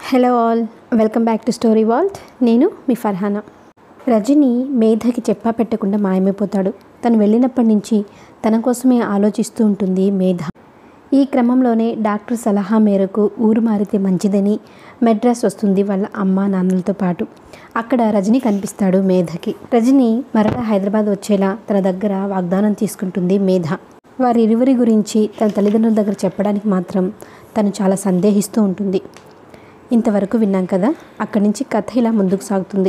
Hello all welcome back to story vault నేను మీ ఫర్హానా రజని మేధకి చెప్పా పెట్టకుండా మాయమైపోతాడు తను వెళ్ళినప్పటి నుంచి తన కోసమే ఆలోచిస్తూ ఉంటుంది మేధ ఈ క్రమంలోనే డాక్టర్ సలహా మేరకు ఊరు మారితే మంచిదని మెడ్రాస్ వస్తుంది వాళ్ళ అమ్మ నాన్నలతో పాటు అక్కడ రజని కనిపిస్తాడు మేధకి రజని మరలా హైదరాబాద్ వచ్చేలా తన దగ్గర వాగ్దానం తీసుకుంటుంది మేధ వారి ఇరువురి గురించి తన తల్లిదండ్రుల దగ్గర చెప్పడానికి మాత్రం తను చాలా సందేహిస్తూ ఉంటుంది ఇంతవరకు విన్నాం కదా అక్కడి నుంచి కథ ఇలా ముందుకు సాగుతుంది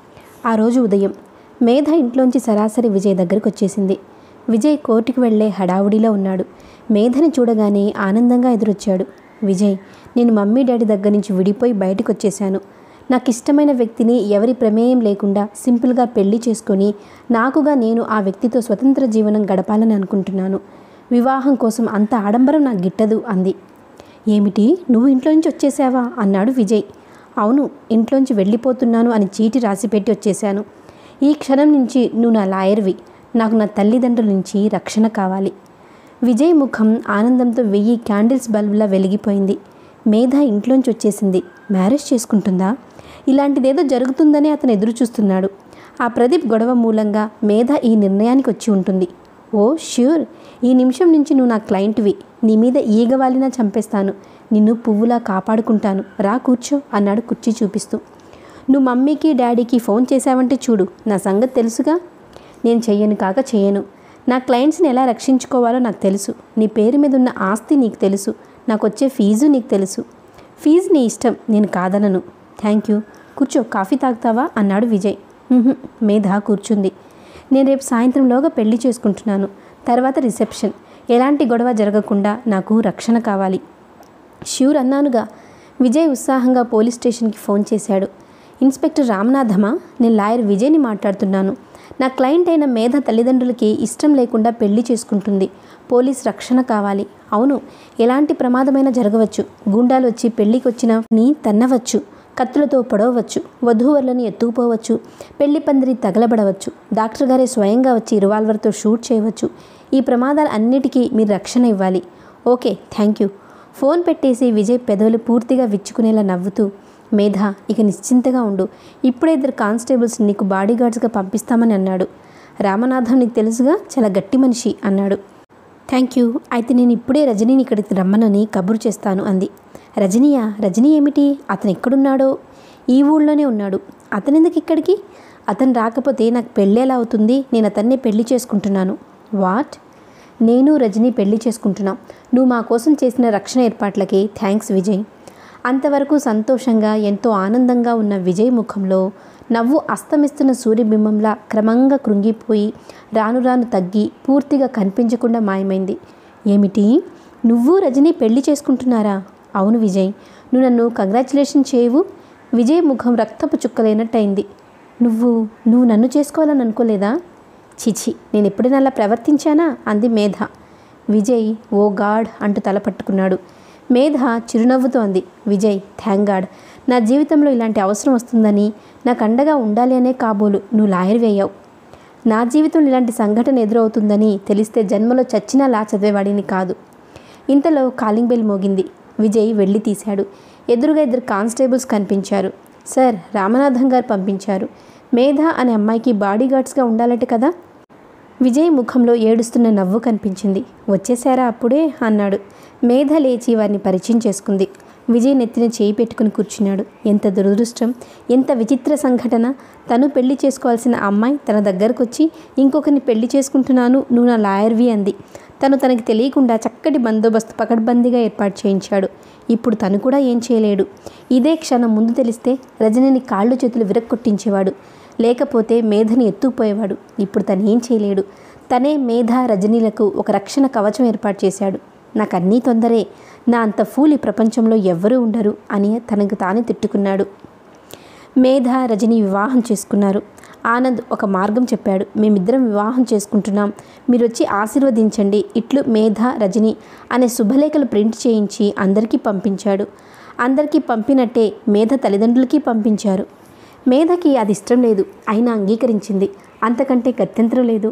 ఆ రోజు ఉదయం మేధ ఇంట్లోంచి సరాసరి విజయ్ దగ్గరికి వచ్చేసింది విజయ్ కోర్టుకు వెళ్లే హడావుడిలో ఉన్నాడు మేధని చూడగానే ఆనందంగా ఎదురొచ్చాడు విజయ్ నేను మమ్మీ డాడీ దగ్గర నుంచి విడిపోయి బయటకు వచ్చేసాను నాకు ఇష్టమైన వ్యక్తిని ఎవరి ప్రమేయం లేకుండా సింపుల్గా పెళ్లి చేసుకొని నాకుగా నేను ఆ వ్యక్తితో స్వతంత్ర జీవనం గడపాలని అనుకుంటున్నాను వివాహం కోసం అంత ఆడంబరం నాకు గిట్టదు అంది ఏమిటి నువ్వు ఇంట్లో నుంచి వచ్చేసావా అన్నాడు విజయ్ అవును ఇంట్లోంచి వెళ్ళిపోతున్నాను అని చీటి రాసిపెట్టి వచ్చేశాను ఈ క్షణం నుంచి నువ్వు నా లాయర్వి నాకు నా తల్లిదండ్రుల నుంచి రక్షణ కావాలి విజయ్ ముఖం ఆనందంతో వెయ్యి క్యాండిల్స్ బల్బులా వెలిగిపోయింది మేధ ఇంట్లోంచి వచ్చేసింది మ్యారేజ్ చేసుకుంటుందా ఇలాంటిదేదో జరుగుతుందని అతను ఎదురు చూస్తున్నాడు ఆ ప్రదీప్ గొడవ మూలంగా మేధ ఈ నిర్ణయానికి వచ్చి ఉంటుంది ఓ ష్యూర్ ఈ నిమిషం నుంచి నువ్వు నా క్లయింట్వి నీ మీద ఈగవాలినా చంపేస్తాను నిన్ను పువ్వులా కాపాడుకుంటాను రా కూర్చో అన్నాడు కుర్చీ చూపిస్తూ నువ్వు మమ్మీకి డాడీకి ఫోన్ చేశావంటే చూడు నా సంగతి తెలుసుగా నేను చెయ్యను కాక చేయను నా క్లయింట్స్ని ఎలా రక్షించుకోవాలో నాకు తెలుసు నీ పేరు మీద ఉన్న ఆస్తి నీకు తెలుసు నాకు వచ్చే ఫీజు నీకు తెలుసు ఫీజు నీ ఇష్టం నేను కాదనను థ్యాంక్ యూ కూర్చో కాఫీ తాగుతావా అన్నాడు విజయ్ "ఉహుం." మేధ కూర్చుంది నేను రేపు సాయంత్రంలోగా పెళ్లి చేసుకుంటున్నాను తర్వాత రిసెప్షన్ ఎలాంటి గొడవ జరగకుండా నాకు రక్షణ కావాలి ష్యూర్ అన్నానుగా విజయ్ ఉత్సాహంగా పోలీస్ స్టేషన్కి ఫోన్ చేశాడు ఇన్స్పెక్టర్ రామనాథమా నేను లాయర్ విజయ్ని మాట్లాడుతున్నాను నా క్లయింట్ అయిన మేధ తల్లిదండ్రులకి ఇష్టం లేకుండా పెళ్లి చేసుకుంటుంది పోలీస్ రక్షణ కావాలి అవును ఎలాంటి ప్రమాదమైనా జరగవచ్చు గూండాలు వచ్చి పెళ్లికి వచ్చిన నీ తన్నవచ్చు కత్తులతో పొడవవచ్చు వధూవరులను ఎత్తుకుపోవచ్చు పెళ్లి పందిరి తగలబడవచ్చు డాక్టర్ గారే స్వయంగా వచ్చి రివాల్వర్తో షూట్ చేయవచ్చు ఈ ప్రమాదాలు అన్నిటికీ మీరు రక్షణ ఇవ్వాలి ఓకే థ్యాంక్ యూ ఫోన్ పెట్టేసి విజయ్ పెదవులు పూర్తిగా విచ్చుకునేలా నవ్వుతూ మేధ ఇక నిశ్చింతగా ఉండు ఇప్పుడే ఇద్దరు కానిస్టేబుల్స్ నీకు బాడీగార్డ్స్గా పంపిస్తామని అన్నాడు రామనాథం నీకు తెలుసుగా చాలా గట్టి మనిషి అన్నాడు థ్యాంక్ యూ అయితే నేను ఇప్పుడే రజనీని ఇక్కడికి రమ్మనని కబురు చేస్తాను అంది రజనీయా రజనీ ఏమిటి అతను ఎక్కడున్నాడో ఈ ఊళ్ళోనే ఉన్నాడు అతను ఎందుకు ఇక్కడికి అతను రాకపోతే నాకు పెళ్ళి ఎలా అవుతుంది నేను అతన్నే పెళ్లి చేసుకుంటున్నాను వాట్ నేను రజనీ పెళ్లి చేసుకుంటున్నాం నువ్వు మా కోసం చేసిన రక్షణ ఏర్పాట్లకి థ్యాంక్స్ విజయ్ అంతవరకు సంతోషంగా ఎంతో ఆనందంగా ఉన్న విజయ్ ముఖంలో నవ్వు అస్తమిస్తున్న సూర్యబింబంలా క్రమంగా కృంగిపోయి రాను రాను తగ్గి పూర్తిగా కనిపించకుండా మాయమైంది ఏమిటి నువ్వు రజనీ పెళ్లి చేసుకుంటున్నారా అవును విజయ్ నువ్వు నన్ను కంగ్రాచులేషన్ చేయవు విజయ్ ముఖం రక్తపు చుక్కలైనట్టయింది నువ్వు నువ్వు నన్ను చేసుకోవాలని అనుకోలేదా చిచి నేను ఎప్పుడైనా అలా ప్రవర్తించానా అంది మేధ విజయ్ ఓ గాడ్ అంటూ తల పట్టుకున్నాడు మేధ చిరునవ్వుతో అంది విజయ్ థ్యాంక్ గాడ్ నా జీవితంలో ఇలాంటి అవసరం వస్తుందని నాకు అండగా ఉండాలి అనే కాబోలు నువ్వు లాయర్ వేయావు నా జీవితంలో ఇలాంటి సంఘటన ఎదురవుతుందని తెలిస్తే జన్మలో చచ్చినా లా చదివేవాడిని కాదు ఇంతలో కాలింగ్ బెల్ మోగింది విజయ్ వెళ్ళి తీశాడు ఎదురుగా ఇద్దరు కానిస్టేబుల్స్ కనిపించారు సార్ రామనాథం గారు పంపించారు మేధ అనే అమ్మాయికి బాడీగార్డ్స్గా ఉండాలట కదా విజయ్ ముఖంలో ఏడుస్తున్న నవ్వు కనిపించింది వచ్చేసారా అప్పుడే అన్నాడు మేధ లేచి వారిని పరిచయం చేసుకుంది విజయ్ నెత్తిన చేయి పెట్టుకుని కూర్చున్నాడు ఎంత దురదృష్టం ఎంత విచిత్ర సంఘటన తను పెళ్లి చేసుకోవాల్సిన అమ్మాయి తన దగ్గరకు వచ్చి ఇంకొకరిని పెళ్లి చేసుకుంటున్నాను నువ్వు నా లాయర్వి అంది తను తనకి తెలియకుండా చక్కటి బందోబస్తు పకడ్బందీగా ఏర్పాటు చేయించాడు ఇప్పుడు తను కూడా ఏం చేయలేడు ఇదే క్షణం ముందు తెలిస్తే రజనిని కాళ్ళు చేతులు విరక్కొట్టించేవాడు లేకపోతే మేధని ఎత్తుకుపోయేవాడు ఇప్పుడు తను ఏం చేయలేడు తనే మేధ రజనీలకు ఒక రక్షణ కవచం ఏర్పాటు చేశాడు నాకు అన్నీ తొందరే నా అంత ఫూల్ ఈ ప్రపంచంలో ఎవ్వరూ ఉండరు అని తనకు తానే తిట్టుకున్నాడు మేధ రజని వివాహం చేసుకున్నారు ఆనంద్ ఒక మార్గం చెప్పాడు మేమిద్దరం వివాహం చేసుకుంటున్నాం మీరు వచ్చి ఆశీర్వదించండి ఇట్లు మేధ రజని అనే శుభలేఖలు ప్రింట్ చేయించి అందరికీ పంపించాడు అందరికీ పంపినట్టే మేధ తల్లిదండ్రులకి పంపించారు మేధకి అది ఇష్టం లేదు అయినా అంగీకరించింది అంతకంటే గత్యంతరం లేదు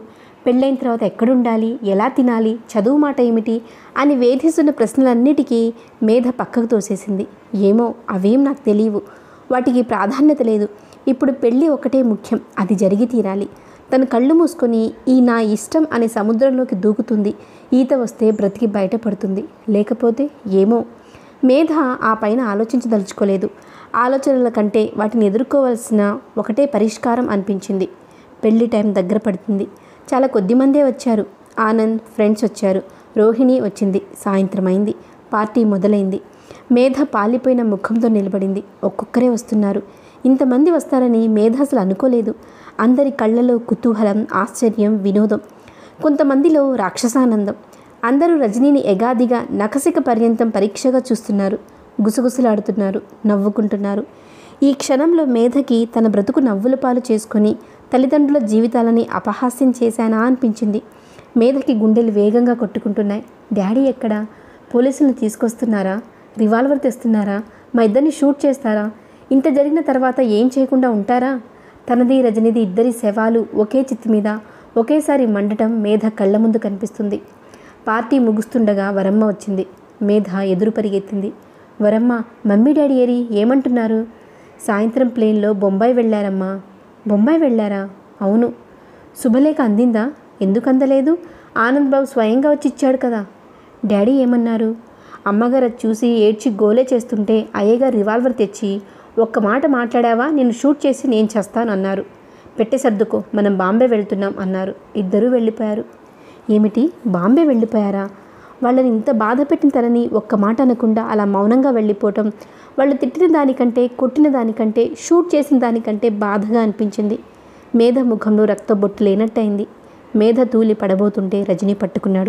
పెళ్ళైన తర్వాత ఎక్కడుండాలి ఎలా తినాలి చదువు మాట ఏమిటి అని వేధిస్తున్న ప్రశ్నలన్నిటికీ మేధ పక్కకు తోసేసింది ఏమో అవేం నాకు తెలియవు వాటికి ప్రాధాన్యత లేదు ఇప్పుడు పెళ్ళి ఒకటే ముఖ్యం అది జరిగి తీరాలి తన కళ్ళు మూసుకొని ఈ నా ఇష్టం అనే సముద్రంలోకి దూకుతుంది ఈత వస్తే బ్రతికి బయటపడుతుంది లేకపోతే ఏమో మేధ ఆ పైన ఆలోచించదలుచుకోలేదు ఆలోచనల కంటే వాటిని ఎదుర్కోవాల్సిన ఒకటే పరిష్కారం అనిపించింది పెళ్లి టైం దగ్గర పడుతుంది చాలా కొద్ది మందే వచ్చారు ఆనంద్ ఫ్రెండ్స్ వచ్చారు రోహిణి వచ్చింది సాయంత్రం అయింది పార్టీ మొదలైంది మేధ పాలిపోయిన ముఖంతో నిలబడింది ఒక్కొక్కరే వస్తున్నారు ఇంతమంది వస్తారని మేధ అసలు అనుకోలేదు అందరి కళ్ళలో కుతూహలం ఆశ్చర్యం వినోదం కొంతమందిలో రాక్షసానందం అందరూ రజనీని ఎగాదిగా నకసిక పర్యంతం పరీక్షగా చూస్తున్నారు గుసగుసలాడుతున్నారు నవ్వుకుంటున్నారు ఈ క్షణంలో మేధకి తన బ్రతుకు నవ్వుల పాలు చేసుకొని తల్లిదండ్రుల జీవితాలని అపహాస్యం చేశానా అనిపించింది మేధకి గుండెలు వేగంగా కొట్టుకుంటున్నాయి డాడీ ఎక్కడా పోలీసులను తీసుకొస్తున్నారా రివాల్వర్ తెస్తున్నారా మా ఇద్దరిని షూట్ చేస్తారా ఇంత జరిగిన తర్వాత ఏం చేయకుండా ఉంటారా తనది రజనిది ఇద్దరి శవాలు ఒకే చిత్తి మీద ఒకేసారి మండటం మేధ కళ్ళ ముందు కనిపిస్తుంది పార్టీ ముగుస్తుండగా వరమ్మ వచ్చింది మేధ ఎదురు పరిగెత్తింది వరమ్మ మమ్మీ డాడీ ఏరి ఏమంటున్నారు సాయంత్రం ప్లేన్లో బొంబాయి వెళ్ళారమ్మా బొంబాయి వెళ్ళారా అవును శుభలేఖ అందిందా ఎందుకు అందలేదు ఆనంద్ బాబు స్వయంగా వచ్చి ఇచ్చాడు కదా డాడీ ఏమన్నారు అమ్మగారు అది చూసి ఏడ్చి గోలే చేస్తుంటే అయ్యగారు రివాల్వర్ తెచ్చి ఒక్క మాట మాట్లాడావా నేను షూట్ చేసి నేను చేస్తాను అన్నారు పెట్టే సర్దుకో మనం బాంబే వెళ్తున్నాం అన్నారు ఇద్దరూ వెళ్ళిపోయారు ఏమిటి బాంబే వెళ్ళిపోయారా వాళ్ళని ఇంత బాధ పెట్టిన తనని ఒక్క మాట అనకుండా అలా మౌనంగా వెళ్ళిపోవటం వాళ్ళు తిట్టిన దానికంటే కొట్టిన దానికంటే షూట్ చేసిన దానికంటే బాధగా అనిపించింది మేధ ముఖంలో రక్తబొట్టు లేనట్టయింది మేధ తూలి పడబోతుంటే రజనీ పట్టుకున్నాడు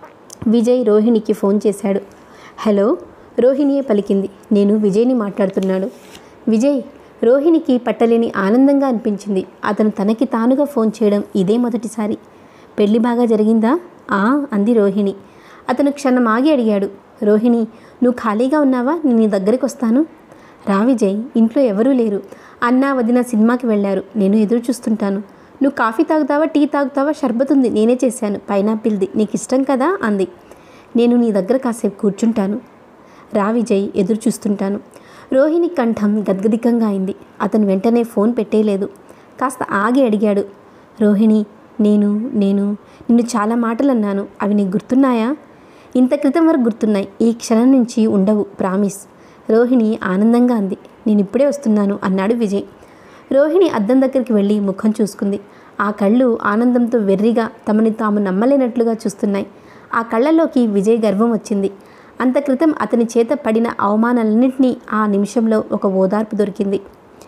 విజయ్ రోహిణికి ఫోన్ చేశాడు హలో రోహిణియే పలికింది నేను విజయ్ని మాట్లాడుతున్నాడు విజయ్ రోహిణికి పట్టలేని ఆనందంగా అనిపించింది అతను తనకి తానుగా ఫోన్ చేయడం ఇదే మొదటిసారి పెళ్లి బాగా జరిగిందా ఆ అంది రోహిణి అతను క్షణం ఆగి అడిగాడు రోహిణి నువ్వు ఖాళీగా ఉన్నావా నేను నీ దగ్గరికి వస్తాను రా విజయ్ ఇంట్లో ఎవరూ లేరు అన్న వదిన సినిమాకి వెళ్ళారు నేను ఎదురు చూస్తుంటాను నువ్వు కాఫీ తాగుతావా టీ తాగుతావా షర్బత్ ఉంది నేనే చేశాను పైనాపిల్ది నీకు ఇష్టం కదా అంది నేను నీ దగ్గర కాసేపు కూర్చుంటాను రా విజయ్ ఎదురు చూస్తుంటాను రోహిణి కంఠం గద్గదికంగా అయింది అతను వెంటనే ఫోన్ పెట్టేయలేదు కాస్త ఆగి అడిగాడు రోహిణి నేను నేను నిన్ను చాలా మాటలు అన్నాను అవి నీకు గుర్తున్నాయా ఇంత క్రితం వరకు గుర్తున్నాయి ఈ క్షణం నుంచి ఉండవు ప్రామిస్ రోహిణి ఆనందంగా అంది నేను ఇప్పుడే వస్తున్నాను అన్నాడు విజయ్ రోహిణి అద్దం దగ్గరికి వెళ్ళి ముఖం చూసుకుంది ఆ కళ్ళు ఆనందంతో వెర్రిగా తమని తాము నమ్మలేనట్లుగా చూస్తున్నాయి ఆ కళ్ళలోకి విజయ్ గర్వం వచ్చింది అంత క్రితం అతని చేత పడిన అవమానాలన్నింటినీ ఆ నిమిషంలో ఒక ఓదార్పు దొరికింది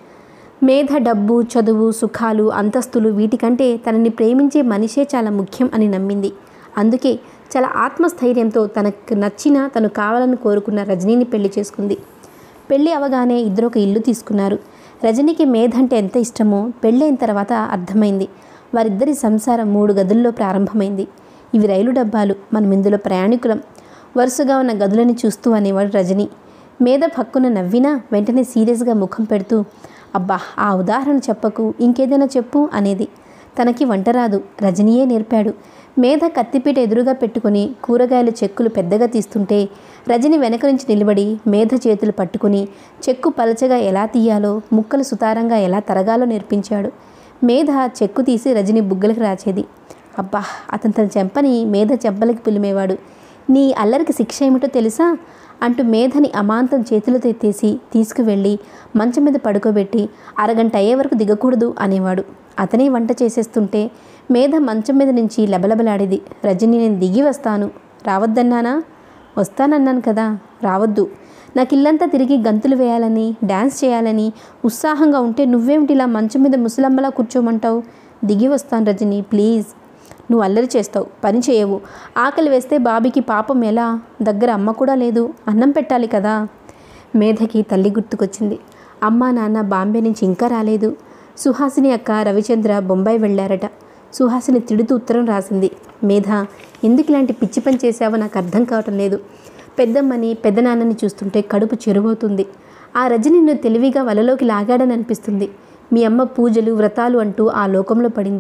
మేధ డబ్బు చదువు సుఖాలు అంతస్తులు వీటికంటే తనని ప్రేమించే మనిషే చాలా ముఖ్యం అని నమ్మింది అందుకే చాలా ఆత్మస్థైర్యంతో తనకు నచ్చిన తను కావాలని కోరుకున్న రజనీని పెళ్లి చేసుకుంది పెళ్ళి అవగానే ఇద్దరు ఒక ఇల్లు తీసుకున్నారు రజనీకి మేధ అంటే ఎంత ఇష్టమో పెళ్ళైన తర్వాత అర్థమైంది వారిద్దరి సంసారం మూడు గదుల్లో ప్రారంభమైంది ఇవి రైలు డబ్బాలు మనం ఇందులో ప్రయాణికులం వరుసగా ఉన్న గదులని చూస్తూ అనేవాడు రజని మేధ పక్కున నవ్వినా వెంటనే సీరియస్గా ముఖం పెడుతూ అబ్బా ఆ ఉదాహరణ చెప్పకు ఇంకేదైనా చెప్పు అనేది తనకి వంట రాదు రజనీయే నేర్పాడు మేధ కత్తిపీట ఎదురుగా పెట్టుకుని కూరగాయల చెక్కులు పెద్దగా తీస్తుంటే రజని వెనక నుంచి నిలబడి మేధ చేతులు పట్టుకుని చెక్కు పలచగా ఎలా తీయాలో ముక్కలు సుతారంగా ఎలా తరగాలో నేర్పించాడు మేధ చెక్కు తీసి రజని బుగ్గలకు రాచేది అబ్బా అతను తన చెంపని మేధ చెంపలకి పిలిమేవాడు నీ అల్లరికి శిక్ష ఏమిటో తెలుసా అంటూ మేధని అమాంతం చేతులతో ఎత్తేసి తీసుకువెళ్ళి మంచం మీద పడుకోబెట్టి అరగంట అయ్యే వరకు దిగకూడదు అనేవాడు అతనే వంట చేసేస్తుంటే మేధ మంచం మీద నుంచి లబలబలాడేది రజని నేను దిగి వస్తాను రావద్దన్నానా వస్తానన్నాను కదా రావద్దు నాకు ఇల్లంతా తిరిగి గంతులు వేయాలని డ్యాన్స్ చేయాలని ఉత్సాహంగా ఉంటే నువ్వేమిటి ఇలా మంచం మీద ముసలమ్మలా కూర్చోమంటావు దిగి వస్తాను రజని ప్లీజ్ నువ్వు అల్లరి చేస్తావు పని చేయవు ఆకలి వేస్తే బాబీకి పాపం ఎలా దగ్గర అమ్మ కూడా లేదు అన్నం పెట్టాలి కదా మేధకి తల్లి గుర్తుకొచ్చింది అమ్మ నాన్న బాంబే నుంచి ఇంకా రాలేదు సుహాసిని అక్క రవిచంద్ర బొంబాయి వెళ్ళారట సుహాసిని తిడుతూ ఉత్తరం రాసింది మేధ ఎందుకు ఇలాంటి పిచ్చి పని చేశావో నాకు అర్థం కావటం లేదు పెద్దమ్మని పెద్దనాన్నని చూస్తుంటే కడుపు చెరువవుతుంది ఆ రజని నిన్ను తెలివిగా వలలోకి లాగాడని అనిపిస్తుంది మీ అమ్మ పూజలు వ్రతాలు అంటూ ఆ లోకంలో పడింది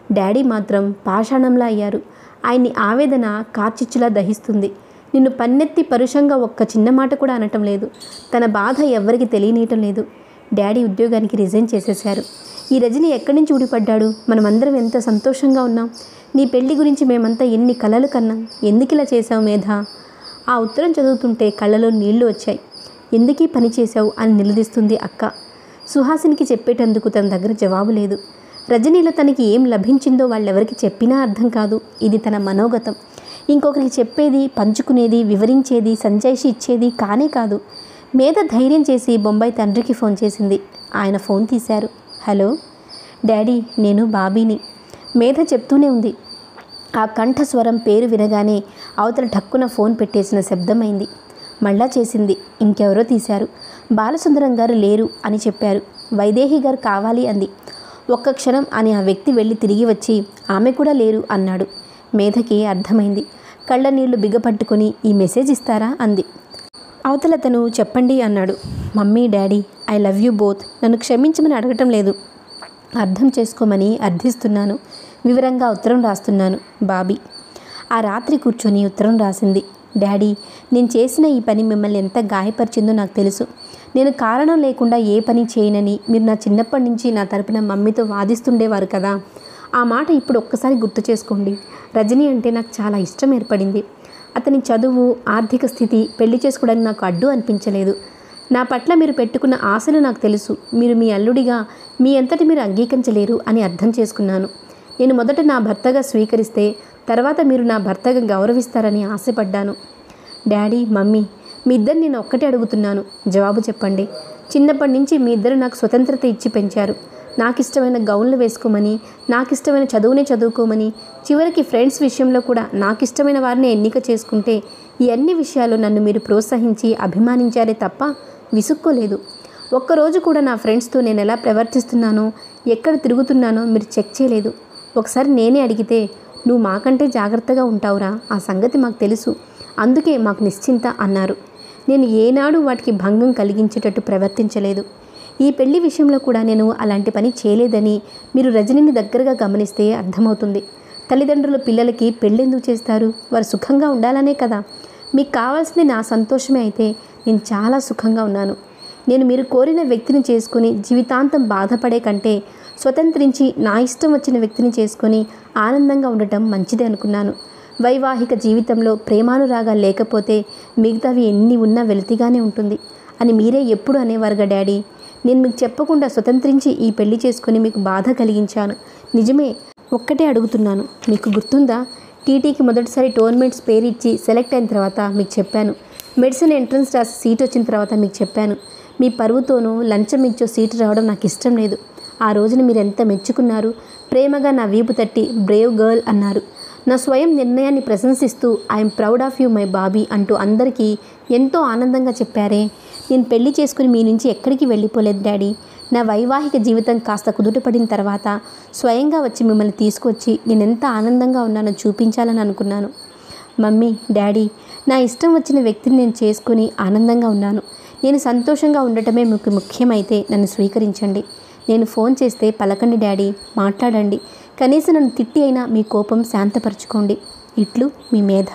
డాడీ మాత్రం పాషాణంలా అయ్యారు ఆయన్ని ఆవేదన కార్చిచ్చులా దహిస్తుంది నిన్ను పన్నెత్తి పరుషంగా ఒక్క చిన్న మాట కూడా అనటం లేదు తన బాధ ఎవ్వరికి తెలియనీయటం లేదు డాడీ ఉద్యోగానికి రిజైన్ చేసేశారు ఈ రజని ఎక్కడి నుంచి ఊడిపడ్డాడు మనమందరం ఎంత సంతోషంగా ఉన్నాం నీ పెళ్లి గురించి మేమంతా ఎన్ని కలలు కన్నాం ఎందుకు ఇలా చేశావు మేధా ఆ ఉత్తరం చదువుతుంటే కళ్ళలో నీళ్లు వచ్చాయి ఎందుకీ పని చేశావు అని నిలదీస్తుంది అక్క సుహాసినికి చెప్పేటందుకు తన దగ్గర జవాబు లేదు రజనీలో తనకి ఏం లభించిందో వాళ్ళెవరికి చెప్పినా అర్థం కాదు ఇది తన మనోగతం ఇంకొకరికి చెప్పేది పంచుకునేది వివరించేది సంజాయిషి ఇచ్చేది కానే కాదు మీద ధైర్యం చేసి బొంబాయి తండ్రికి ఫోన్ చేసింది ఆయన ఫోన్ తీశారు హలో డాడీ నేను బాబీని మేధ చెప్తూనే ఉంది ఆ కంఠస్వరం పేరు వినగానే అవతల ఠక్కున ఫోన్ పెట్టేసిన శబ్దమైంది మళ్ళా చేసింది ఇంకెవరో తీశారు బాలసుందరం గారు లేరు అని చెప్పారు వైదేహి గారు కావాలి అంది ఒక్క క్షణం అని ఆ వ్యక్తి వెళ్ళి తిరిగి వచ్చి ఆమె కూడా లేరు అన్నాడు మేధకి అర్థమైంది కళ్ళ నీళ్లు బిగపట్టుకొని ఈ మెసేజ్ ఇస్తారా అంది అవతల తను చెప్పండి అన్నాడు mummy daddy I love you both నన్ను క్షమించమని అడగటం లేదు అర్థం చేసుకోమని అర్థిస్తున్నాను వివరంగా ఉత్తరం రాస్తున్నాను బాబీ ఆ రాత్రి కూర్చొని ఉత్తరం రాసింది డాడీ నేను చేసిన ఈ పని మిమ్మల్ని ఎంత గాయపరిచిందో నాకు తెలుసు నేను కారణం లేకుండా ఏ పని చేయనని మీరు నా చిన్నప్పటి నుంచి నా తరపున మమ్మీతో వాదిస్తుండేవారు కదా ఆ మాట ఇప్పుడు ఒక్కసారి గుర్తు చేసుకోండి రజనీ అంటే నాకు చాలా ఇష్టం ఏర్పడింది అతని చదువు ఆర్థిక స్థితి పెళ్లి చేసుకోవడానికి నాకు అడ్డు అనిపించలేదు నా పట్ల మీరు పెట్టుకున్న ఆశలు నాకు తెలుసు మీరు మీ అల్లుడిగా మీ అంతటి మీరు అంగీకరించలేరు అని అర్థం చేసుకున్నాను నేను మొదట నా భర్తగా స్వీకరిస్తే తర్వాత మీరు నా భర్తగా గౌరవిస్తారని ఆశపడ్డాను డాడీ మమ్మీ మీ ఇద్దరు నేను ఒక్కటే అడుగుతున్నాను జవాబు చెప్పండి చిన్నప్పటి నుంచి మీ ఇద్దరు నాకు స్వతంత్రత ఇచ్చి పెంచారు నాకు ఇష్టమైన గౌన్లు వేసుకోమని నాకు ఇష్టమైన చదువునే చదువుకోమని చివరికి ఫ్రెండ్స్ విషయంలో కూడా నాకు ఇష్టమైన వారిని ఎన్నిక చేసుకుంటే ఈ అన్ని విషయాలు నన్ను మీరు ప్రోత్సహించి అభిమానించారే తప్ప విసుక్కోలేదు ఒక్కరోజు కూడా నా ఫ్రెండ్స్తో నేను ఎలా ప్రవర్తిస్తున్నానో ఎక్కడ తిరుగుతున్నానో మీరు చెక్ చేయలేదు ఒకసారి నేనే అడిగితే నువ్వు మాకంటే జాగ్రత్తగా ఉంటావురా ఆ సంగతి మాకు తెలుసు అందుకే మాకు నిశ్చింత అన్నారు నేను ఏనాడు వాటికి భంగం కలిగించేటట్టు ప్రవర్తించలేదు ఈ పెళ్లి విషయంలో కూడా నేను అలాంటి పని చేయలేదని మీరు రజనిని దగ్గరగా గమనిస్తే అర్థమవుతుంది తల్లిదండ్రులు పిల్లలకి పెళ్ళెందుకు చేస్తారు వారు సుఖంగా ఉండాలనే కదా మీకు కావాల్సింది నా సంతోషమే అయితే నేను చాలా సుఖంగా ఉన్నాను నేను మీరు కోరిన వ్యక్తిని చేసుకుని జీవితాంతం బాధపడే కంటే స్వతంత్రించి నా ఇష్టం వచ్చిన వ్యక్తిని చేసుకొని ఆనందంగా ఉండటం మంచిది అనుకున్నాను వైవాహిక జీవితంలో ప్రేమానురాగాలు లేకపోతే మిగతావి ఎన్ని ఉన్నా వెలితిగానే ఉంటుంది అని మీరే ఎప్పుడు అనేవారుగా డాడీ నేను మీకు చెప్పకుండా స్వతంత్రించి ఈ పెళ్లి చేసుకొని మీకు బాధ కలిగించాను నిజమే ఒక్కటే అడుగుతున్నాను మీకు గుర్తుందా టీటీకి మొదటిసారి టోర్నమెంట్స్ పేరు ఇచ్చి సెలెక్ట్ అయిన తర్వాత మీకు చెప్పాను మెడిసిన్ ఎంట్రన్స్ రాసి సీట్ వచ్చిన తర్వాత మీకు చెప్పాను మీ పరువుతోనూ లంచం ఇచ్చో సీటు రావడం నాకు ఇష్టం లేదు ఆ రోజున మీరు ఎంత మెచ్చుకున్నారు ప్రేమగా నా వీపు తట్టి బ్రేవ్ గర్ల్ అన్నారు నా స్వయం నిర్ణయాన్ని ప్రశంసిస్తూ I'm proud of you my Bobby అంటూ అందరికీ ఎంతో ఆనందంగా చెప్పారే నేను పెళ్లి చేసుకుని మీ నుంచి ఎక్కడికి వెళ్ళిపోలేదు డాడీ నా వైవాహిక జీవితం కాస్త కుదుటపడిన తర్వాత స్వయంగా వచ్చి మిమ్మల్ని తీసుకొచ్చి నేను ఎంత ఆనందంగా ఉన్నానో చూపించాలని అనుకున్నాను మమ్మీ డాడీ నా ఇష్టం వచ్చిన వ్యక్తిని నేను చేసుకుని ఆనందంగా ఉన్నాను నేను సంతోషంగా ఉండటమే మీకు ముఖ్యమైతే నన్ను స్వీకరించండి నేను ఫోన్ చేస్తే పలకండి డాడీ మాట్లాడండి కనీసం నన్ను తిట్టి అయినా మీ కోపం శాంతపరచుకోండి ఇట్లు మీ మేధ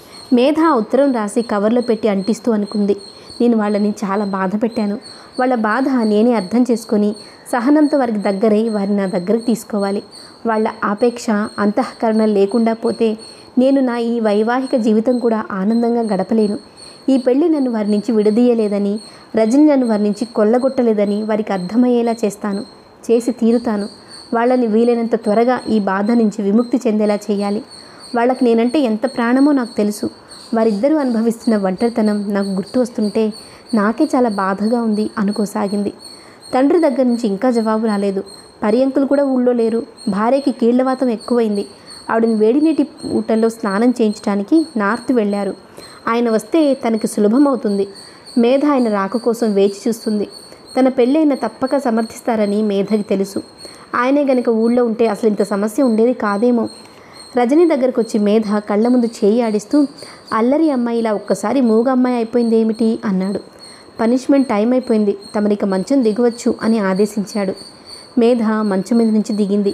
మేధ ఆ ఉత్తరం రాసి కవర్లో పెట్టి అంటిస్తూ అనుకుంది నేను వాళ్ళని చాలా బాధ పెట్టాను వాళ్ళ బాధ నేనే అర్థం చేసుకొని సహనంతో వారికి దగ్గరై వారిని నా దగ్గరకు తీసుకోవాలి వాళ్ళ ఆపేక్ష అంతఃకరణ లేకుండా పోతే నేను నా ఈ వైవాహిక జీవితం కూడా ఆనందంగా గడపలేను ఈ పెళ్లి నన్ను వారి నుంచి విడదీయలేదని రజని నన్ను వారి నుంచి కొల్లగొట్టలేదని వారికి అర్థమయ్యేలా చేస్తాను చేసి తీరుతాను వాళ్ళని వీలైనంత త్వరగా ఈ బాధ నుంచి విముక్తి చెందేలా చేయాలి వాళ్ళకి నేనంటే ఎంత ప్రాణమో నాకు తెలుసు వారిద్దరూ అనుభవిస్తున్న ఒంటరితనం నాకు గుర్తు వస్తుంటే నాకే చాలా బాధగా ఉంది అనుకోసాగింది తండ్రి దగ్గర నుంచి ఇంకా జవాబు రాలేదు పర్యంకులు కూడా ఊళ్ళో లేరు భార్యకి కీళ్లవాతం ఎక్కువైంది ఆవిడని వేడి నీటి ఊటల్లో స్నానం చేయించడానికి నార్త్ వెళ్ళారు ఆయన వస్తే తనకి సులభమవుతుంది మేధ ఆయన రాక కోసం వేచి చూస్తుంది తన పెళ్ళైన తప్పక సమర్థిస్తారని మేధకి తెలుసు ఆయనే గనక ఊళ్ళో ఉంటే అసలు ఇంత సమస్య ఉండేది కాదేమో రజని దగ్గరకు వచ్చి మేధ కళ్ళ ముందు చేయి ఆడిస్తూ అల్లరి అమ్మాయి ఇలా ఒక్కసారి మూగ అమ్మాయి అయిపోయింది ఏమిటి అన్నాడు పనిష్మెంట్ టైం అయిపోయింది తమరిక మంచం దిగవచ్చు అని ఆదేశించాడు మేధ మంచం మీద నుంచి దిగింది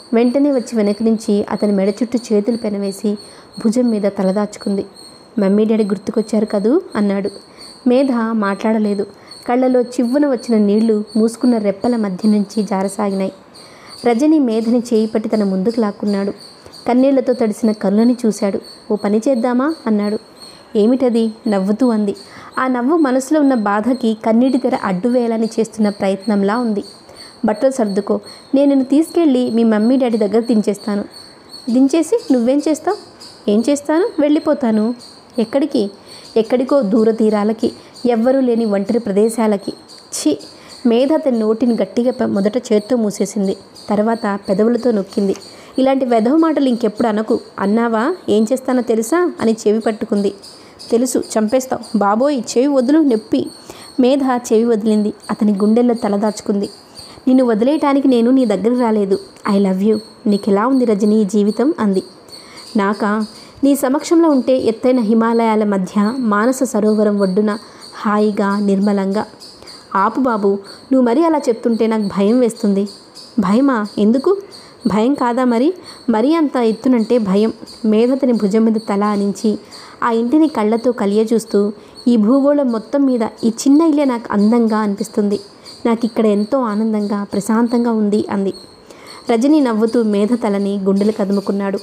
వెంటనే వచ్చి వెనక నుంచి అతని మెడ చుట్టూ చేతులు పెనవేసి భుజం మీద తలదాచుకుంది మమ్మీ డాడీ గుర్తుకొచ్చారు కదూ అన్నాడు మేధ మాట్లాడలేదు కళ్ళలో చివ్వున వచ్చిన నీళ్లు మూసుకున్న రెప్పల మధ్య నుంచి జారసాగినాయి రజని మేధని చేయి పట్టి తన ముందుకు లాక్కున్నాడు కన్నీళ్లతో తడిసిన కళ్ళని చూశాడు ఓ పని చేద్దామా అన్నాడు ఏమిటది నవ్వుతూ అంది ఆ నవ్వు మనసులో ఉన్న బాధకి కన్నీటి తెర అడ్డు వేయాలని చేస్తున్న ప్రయత్నంలా ఉంది బట్టలు సర్దుకో నేను నిన్ను తీసుకెళ్ళి మీ మమ్మీ డాడీ దగ్గర దించేస్తాను దించేసి నువ్వేం చేస్తావు ఏం చేస్తాను వెళ్ళిపోతాను ఎక్కడికి ఎక్కడికో దూర తీరాలకి ఎవ్వరూ లేని ఒంటరి ప్రదేశాలకి ఛీ మేధ అతని నోటిని గట్టిగా ప- మొదట చేత్తో మూసేసింది తర్వాత పెదవులతో నొక్కింది ఇలాంటి వెధవ మాటలు ఇంకెప్పుడు అనకు అన్నావా ఏం చేస్తానో తెలుసా అని చెవి పట్టుకుంది తెలుసు చంపేస్తావు బాబోయ్ చెవి వదులు నొప్పి మేధ చెవి వదిలింది అతని గుండెల్లో తలదాచుకుంది నిన్ను వదిలేయటానికి నేను నీ దగ్గర రాలేదు ఐ లవ్ యూ నీకెలా ఉంది రజని ఈ జీవితం అంది నాకా నీ సమక్షంలో ఉంటే ఎత్తైన హిమాలయాల మధ్య మానస సరోవరం ఒడ్డున హాయిగా నిర్మలంగా ఆపు బాబు నువ్వు మరీ అలా చెప్తుంటే నాకు భయం వేస్తుంది భయమా ఎందుకు భయం కాదా మరి మరీ అంత ఎత్తునంటే భయం మేధతని భుజం మీద తల ఆనించి ఆ ఇంటిని కళ్ళతో కలియ చూస్తూ ఈ భూగోళం మొత్తం మీద ఈ చిన్న ఇల్లే నాకు అందంగా అనిపిస్తుంది నాకు ఇక్కడ ఎంతో ఆనందంగా ప్రశాంతంగా ఉంది అంది రజని నవ్వుతూ మేధ తలని గుండెలు కదుముకున్నాడు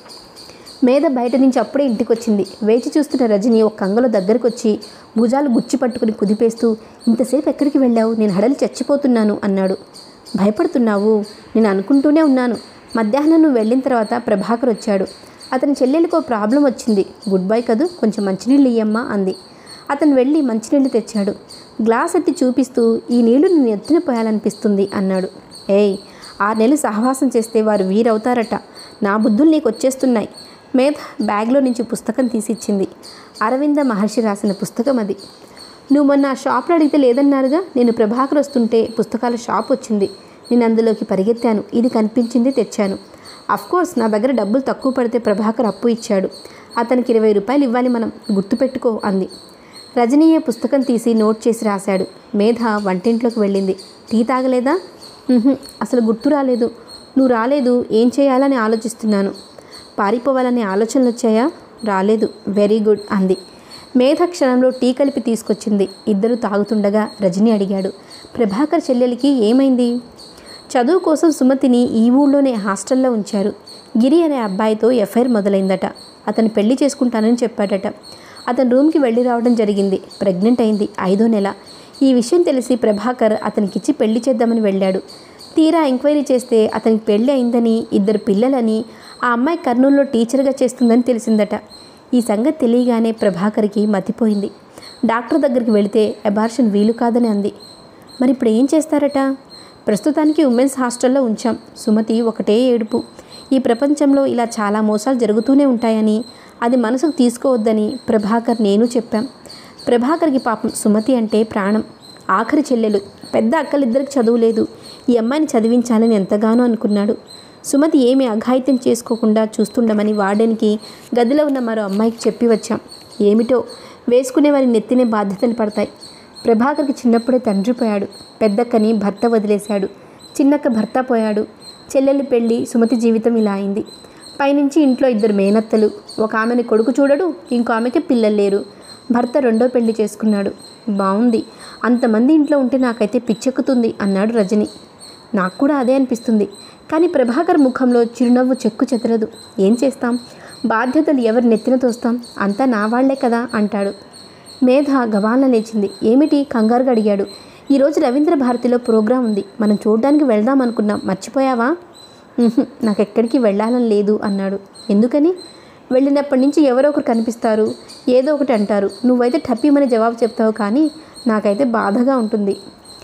మేధ బయట నుంచి అప్పుడే ఇంటికి వచ్చింది వేచి చూస్తున్న రజని ఒక కంగలో దగ్గరకు వచ్చి భుజాలు గుచ్చి పట్టుకుని కుదిపేస్తూ ఇంతసేపు ఎక్కడికి వెళ్ళావు నేను హడలి చచ్చిపోతున్నాను అన్నాడు భయపడుతున్నావు నేను అనుకుంటూనే ఉన్నాను మధ్యాహ్నం నువ్వు వెళ్ళిన తర్వాత ప్రభాకర్ వచ్చాడు అతని చెల్లెలికి ఓ ప్రాబ్లం వచ్చింది గుడ్ బై కదూ కొంచెం మంచినీళ్ళు ఇయ్యమ్మా అంది అతను వెళ్ళి మంచినీళ్ళు తెచ్చాడు గ్లాస్ ఎత్తి చూపిస్తూ ఈ నీళ్లు నేను ఎత్తున పోయాలనిపిస్తుంది అన్నాడు ఏయ్ ఆరు నెలలు సహవాసం చేస్తే వారు వీరవుతారట నా బుద్ధులు నీకు వచ్చేస్తున్నాయి మేధ బ్యాగ్లో నుంచి పుస్తకం తీసిచ్చింది అరవింద మహర్షి రాసిన పుస్తకం అది నువ్వు మొన్న ఆ షాప్లో అడిగితే లేదన్నారుగా నేను ప్రభాకర్ వస్తుంటే పుస్తకాల షాప్ వచ్చింది నేను అందులోకి పరిగెత్తాను ఇది కనిపించింది తెచ్చాను కోర్స్ నా దగ్గర డబ్బులు తక్కువ పడితే ప్రభాకర్ అప్పు ఇచ్చాడు అతనికి ఇరవై రూపాయలు ఇవ్వాలి మనం గుర్తుపెట్టుకో అంది రజనీయ పుస్తకం తీసి నోట్ చేసి రాశాడు మేధ వంటింట్లోకి వెళ్ళింది టీ తాగలేదా "ఉహుం, అసలు గుర్తు రాలేదు నువ్వు రాలేదు ఏం చేయాలని ఆలోచిస్తున్నాను పారిపోవాలనే ఆలోచనలు వచ్చాయా రాలేదు వెరీ గుడ్ అంది మేధ క్షణంలో టీ కలిపి తీసుకొచ్చింది ఇద్దరు తాగుతుండగా రజని అడిగాడు ప్రభాకర్ చెల్లెలికి ఏమైంది చదువు కోసం సుమతిని ఈ ఊళ్ళోనే హాస్టల్లో ఉంచారు గిరి అనే అబ్బాయితో ఎఫ్ఐఆర్ మొదలైందట అతను పెళ్లి చేసుకుంటానని చెప్పాడట అతని రూమ్కి వెళ్ళి రావడం జరిగింది ప్రెగ్నెంట్ అయింది ఐదో నెల ఈ విషయం తెలిసి ప్రభాకర్ అతనికిచ్చి పెళ్లి చేద్దామని వెళ్ళాడు తీరా ఎంక్వైరీ చేస్తే అతనికి పెళ్లి అయిందని ఇద్దరు పిల్లలని ఆ అమ్మాయి కర్నూలులో టీచర్గా చేస్తుందని తెలిసిందట ఈ సంగతి తెలియగానే ప్రభాకర్కి మతిపోయింది డాక్టర్ దగ్గరికి వెళితే అబార్షన్ వీలు కాదని అంది మరి ఇప్పుడు ఏం చేస్తారట ప్రస్తుతానికి ఉమెన్స్ హాస్టల్లో ఉంచాం సుమతి ఒకటే ఏడుపు ఈ ప్రపంచంలో ఇలా చాలా మోసాలు జరుగుతూనే ఉంటాయని అది మనసుకు తీసుకోవద్దని ప్రభాకర్ నేను చెప్పాం ప్రభాకర్కి పాపం సుమతి అంటే ప్రాణం ఆఖరి చెల్లెలు పెద్ద అక్కలిద్దరికి చదువు లేదు ఈ అమ్మాయిని చదివించాలని ఎంతగానో అనుకున్నాడు సుమతి ఏమీ అఘాయిత్యం చేసుకోకుండా చూస్తుండమని వార్డెన్కి గదిలో ఉన్న మరో అమ్మాయికి చెప్పి వచ్చాం ఏమిటో వేసుకునే వారి నెత్తినే బాధ్యతలు పడతాయి ప్రభాకర్కి చిన్నప్పుడే తండ్రి పోయాడు పెద్దక్కని భర్త వదిలేశాడు చిన్నక్క భర్త పోయాడు చెల్లెలి పెళ్ళి సుమతి జీవితం ఇలా అయింది పైనుంచి ఇంట్లో ఇద్దరు మేనత్తలు ఒక ఆమెని కొడుకు చూడడు ఇంకో ఆమెకి పిల్లలు లేరు భర్త రెండో పెళ్లి చేసుకున్నాడు బాగుంది అంతమంది ఇంట్లో ఉంటే నాకైతే పిచ్చెక్కుతుంది అన్నాడు రజని నాకు కూడా అదే అనిపిస్తుంది కానీ ప్రభాకర్ ముఖంలో చిరునవ్వు చెక్కు చెదరదు ఏం చేస్తాం బాధ్యతలు ఎవరు నెత్తిన తోస్తాం అంతా నా వాళ్లే కదా అంటాడు మేధ గవాలన లేచింది ఏమిటి కంగారుగా అడిగాడు ఈరోజు రవీంద్ర భారతిలో ప్రోగ్రాం ఉంది మనం చూడడానికి వెళ్దాం అనుకున్నాం మర్చిపోయావా "ఉహుం, నాకు ఎక్కడికి వెళ్ళాలని లేదు అన్నాడు ఎందుకని వెళ్ళినప్పటి నుంచి ఎవరో ఒకరు కనిపిస్తారు ఏదో ఒకటి అంటారు నువ్వైతే టప్పీమని జవాబు చెప్తావు కానీ నాకైతే బాధగా ఉంటుంది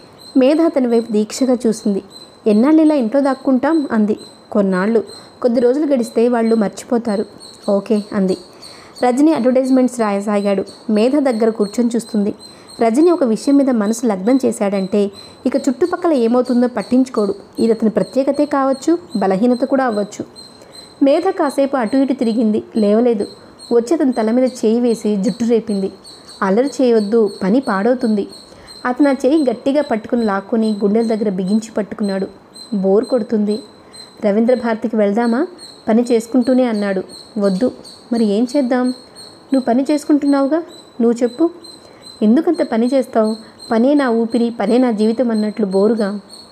మేధ అతని వైపు దీక్షగా చూసింది ఎన్నాళ్ళు ఇలా ఇంట్లో దాక్కుంటాం అంది కొన్నాళ్ళు కొద్ది రోజులు గడిస్తే వాళ్ళు మర్చిపోతారు ఓకే అంది రజని అడ్వర్టైజ్మెంట్స్ రాయసాగాడు మేధ దగ్గర కూర్చొని చూస్తుంది రజని ఒక విషయం మీద మనసు లగ్నం చేశాడంటే ఇక చుట్టుపక్కల ఏమవుతుందో పట్టించుకోడు ఇది అతని ప్రత్యేకతే కావచ్చు బలహీనత కూడా అవ్వచ్చు మేధ కాసేపు అటు ఇటు తిరిగింది లేవలేదు వచ్చి అతని తల మీద చేయి వేసి జుట్టు రేపింది అల్లరి చేయొద్దు పని పాడవుతుంది అతను ఆ చేయి గట్టిగా పట్టుకుని లాక్కొని గుండెల దగ్గర బిగించి పట్టుకున్నాడు బోర్ కొడుతుంది రవీంద్ర భారతికి వెళ్దామా పని చేసుకుంటూనే అన్నాడు వద్దు మరి ఏం చేద్దాం నువ్వు పని చేసుకుంటున్నావుగా నువ్వు చెప్పు ఎందుకంత పని చేస్తావు పనే నా ఊపిరి పనే నా జీవితం అన్నట్లు బోరుగా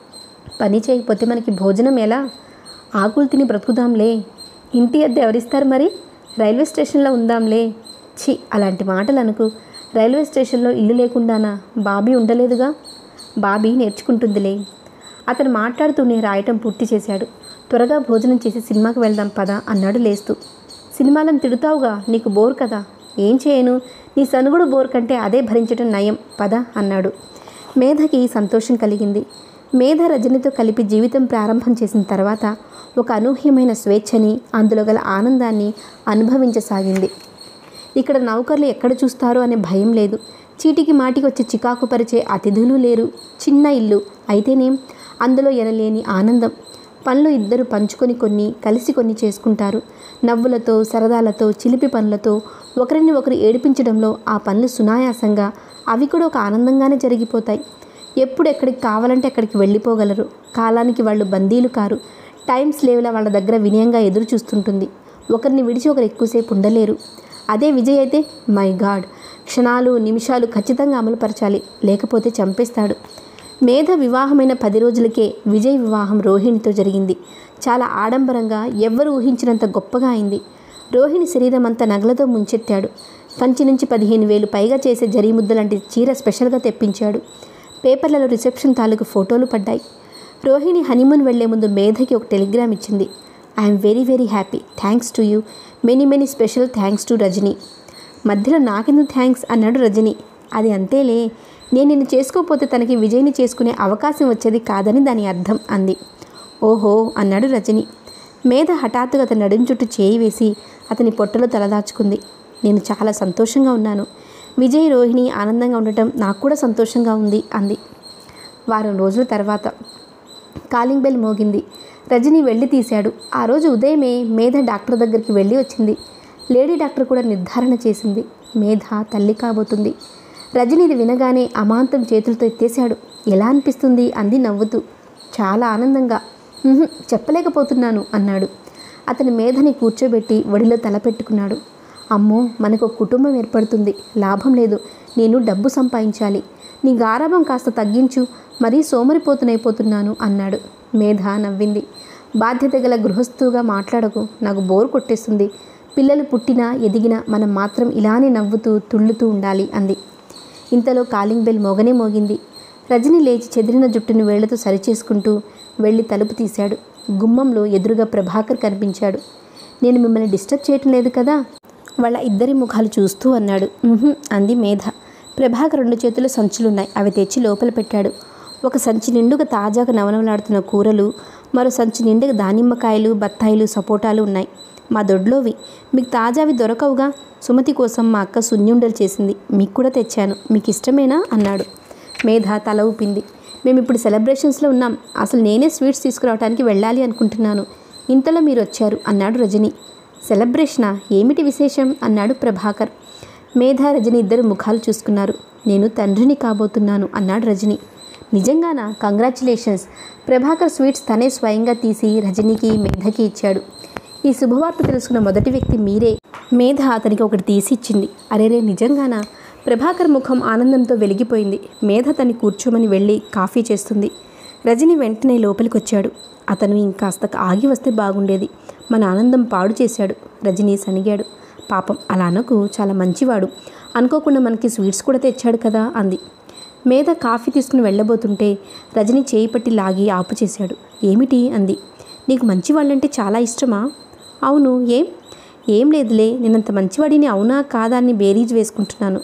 పని చేయకపోతే మనకి భోజనం ఎలా ఆకులు తిని బ్రతుకుదాంలే ఇంటి అద్దె ఎవరిస్తారు మరి రైల్వే స్టేషన్లో ఉందాంలే ఛీ అలాంటి మాటలు అనుకు రైల్వే స్టేషన్లో ఇల్లు లేకుండానా బాబీ ఉండలేదుగా బాబీ నేర్చుకుంటుందిలే అతను మాట్లాడుతూనే రాయటం పూర్తి చేశాడు త్వరగా భోజనం చేసి సినిమాకి వెళ్దాం పదా అన్నాడు లేస్తూ సినిమాలను తిడుతావుగా నీకు బోర్ కదా ఏం చేయను నీ సనుగుడు బోర్ కంటే అదే భరించడం నయం పద అన్నాడు మేధకి సంతోషం కలిగింది మేధ రజనితో కలిపి జీవితం ప్రారంభం చేసిన తర్వాత ఒక అనూహ్యమైన స్వేచ్ఛని అందులో గల ఆనందాన్ని అనుభవించసాగింది ఇక్కడ నౌకర్లు ఎక్కడ చూస్తారో అనే భయం లేదు చీటికి మాటికి వచ్చి చికాకు పరిచే అతిథులు లేరు చిన్న ఇల్లు అయితేనేం అందులో ఎనలేని ఆనందం పనులు ఇద్దరు పంచుకొని కొన్ని కలిసి కొన్ని చేసుకుంటారు నవ్వులతో సరదాలతో చిలిపి పనులతో ఒకరిని ఒకరు ఏడిపించడంలో ఆ పనులు సునాయాసంగా అవి కూడా ఒక ఆనందంగానే జరిగిపోతాయి ఎప్పుడు ఎక్కడికి కావాలంటే అక్కడికి వెళ్ళిపోగలరు కాలానికి వాళ్ళు బందీలు కారు టైం స్లేవ్ల వాళ్ళ దగ్గర వినయంగా ఎదురు చూస్తుంటుంది ఒకరిని విడిచి ఒకరు ఎక్కువసేపు ఉండలేరు అదే విజయ్ అయితే మై గాడ్ క్షణాలు నిమిషాలు ఖచ్చితంగా అమలుపరచాలి లేకపోతే చంపేస్తాడు మేధ వివాహమైన పది రోజులకే విజయ్ వివాహం రోహిణితో జరిగింది చాలా ఆడంబరంగా ఎవ్వరు ఊహించినంత గొప్పగా అయింది రోహిణి శరీరం అంతా నగలతో ముంచెత్తాడు కంచి నుంచి పదిహేను వేలు పైగా చేసే జరీముద్ద లాంటి చీర స్పెషల్గా తెప్పించాడు పేపర్లలో రిసెప్షన్ తాలూకు ఫోటోలు పడ్డాయి రోహిణి హనీమూన్ వెళ్లే ముందు మేధకి ఒక టెలిగ్రామ్ ఇచ్చింది I'm very very happy thanks to you many many special thanks to Rajani మధ్యలో నాకెందుకు థ్యాంక్స్ అన్నాడు రజని అది అంతేలే నేను నిన్ను చేసుకోకపోతే తనకి విజయ్ని చేసుకునే అవకాశం వచ్చేది కాదని దాని అర్థం అంది ఓహో అన్నాడు రజని మేధ హఠాత్తుగా అతని నడుం చుట్టూ చేయి వేసి అతని పొట్టలో తలదాచుకుంది నేను చాలా సంతోషంగా ఉన్నాను విజయ్ రోహిణి ఆనందంగా ఉండటం నాకు కూడా సంతోషంగా ఉంది అంది వారం రోజుల తర్వాత కాలింగ్ బెల్ మోగింది రజని వెళ్ళి తీశాడు ఆ రోజు ఉదయమే మేధ డాక్టర్ దగ్గరికి వెళ్ళి వచ్చింది లేడీ డాక్టర్ కూడా నిర్ధారణ చేసింది మేధ తల్లి కాబోతుంది రజని ఇది వినగానే అమాంతం చేతులతో ఎత్తేశాడు ఎలా అనిపిస్తుంది అంది నవ్వుతూ చాలా ఆనందంగా "ఉహుం, చెప్పలేకపోతున్నాను అన్నాడు అతని మేధని కూర్చోబెట్టి ఒడిలో తల పెట్టుకున్నాడు అమ్మో మనకు ఒక కుటుంబం ఏర్పడుతుంది లాభం లేదు నేను డబ్బు సంపాదించాలి నీ గారాభం కాస్త తగ్గించు మరీ సోమరిపోతునైపోతున్నాను అన్నాడు మేధ నవ్వింది బాధ్యత గల గృహస్థుగా మాట్లాడకు నాకు బోర్ కొట్టేస్తుంది పిల్లలు పుట్టినా ఎదిగినా మనం మాత్రం ఇలానే నవ్వుతూ తుళ్ళుతూ ఉండాలి అంది ఇంతలో కాలింగ్ బెల్ మోగనే మోగింది రజని లేచి చెదిరిన జుట్టును వేళ్లతో సరిచేసుకుంటూ వెళ్ళి తలుపు తీశాడు గుమ్మంలో ఎదురుగా ప్రభాకర్ కనిపించాడు నేను మిమ్మల్ని డిస్టర్బ్ చేయటం లేదు కదా వాళ్ళ ఇద్దరి ముఖాలు చూస్తూ అన్నాడు "ఉహుం," అంది మేధ ప్రభాకర్ రెండు చేతులు సంచులున్నాయి అవి తెచ్చి లోపల పెట్టాడు ఒక సంచి నిండుగా తాజాగా నవనవలాడుతున్న కూరలు మరో సంచి నిండుగా దానిమ్మకాయలు బత్తాయిలు సపోటాలు ఉన్నాయి మా దొడ్లోవి మీకు తాజావి దొరకవుగా సుమతి కోసం మా అక్క సున్యుండలు చేసింది మీకు కూడా తెచ్చాను మీకు ఇష్టమేనా అన్నాడు మేధ తల ఊపింది మేము ఇప్పుడు సెలబ్రేషన్స్లో ఉన్నాం అసలు నేనే స్వీట్స్ తీసుకురావడానికి వెళ్ళాలి అనుకుంటున్నాను ఇంతలో మీరు వచ్చారు అన్నాడు రజని సెలబ్రేషనా ఏమిటి విశేషం అన్నాడు ప్రభాకర్ మేధ రజని ఇద్దరు ముఖాలు చూసుకున్నారు నేను తండ్రిని కాబోతున్నాను అన్నాడు రజని నిజంగానా కంగ్రాచులేషన్స్ ప్రభాకర్ స్వీట్స్ తనే స్వయంగా తీసి రజనీకి మేధకి ఇచ్చాడు ఈ శుభవార్త తెలుసుకున్న మొదటి వ్యక్తి మీరే మేధ అతనికి ఒకటి తీసి ఇచ్చింది అరేరే నిజంగానా ప్రభాకర్ ముఖం ఆనందంతో వెలిగిపోయింది మేధ తన్ని కూర్చోమని వెళ్ళి కాఫీ చేస్తుంది రజని వెంటనే లోపలికి వచ్చాడు అతను ఇంకాస్త ఆగి వస్తే బాగుండేది మన ఆనందం పాడు చేశాడు రజనీ సణిగాడు పాపం అలా అనకు చాలా మంచివాడు అనుకోకుండా మనకి స్వీట్స్ కూడా తెచ్చాడు కదా అంది మేధ కాఫీ తీసుకుని వెళ్ళబోతుంటే రజని చేయి పట్టి లాగి ఆపు చేశాడు ఏమిటి అంది నీకు మంచివాళ్ళంటే చాలా ఇష్టమా అవును ఏం ఏం లేదులే నేనంత మంచివాడిని అవునా కాదా అని బేరీజ్ వేసుకుంటున్నాను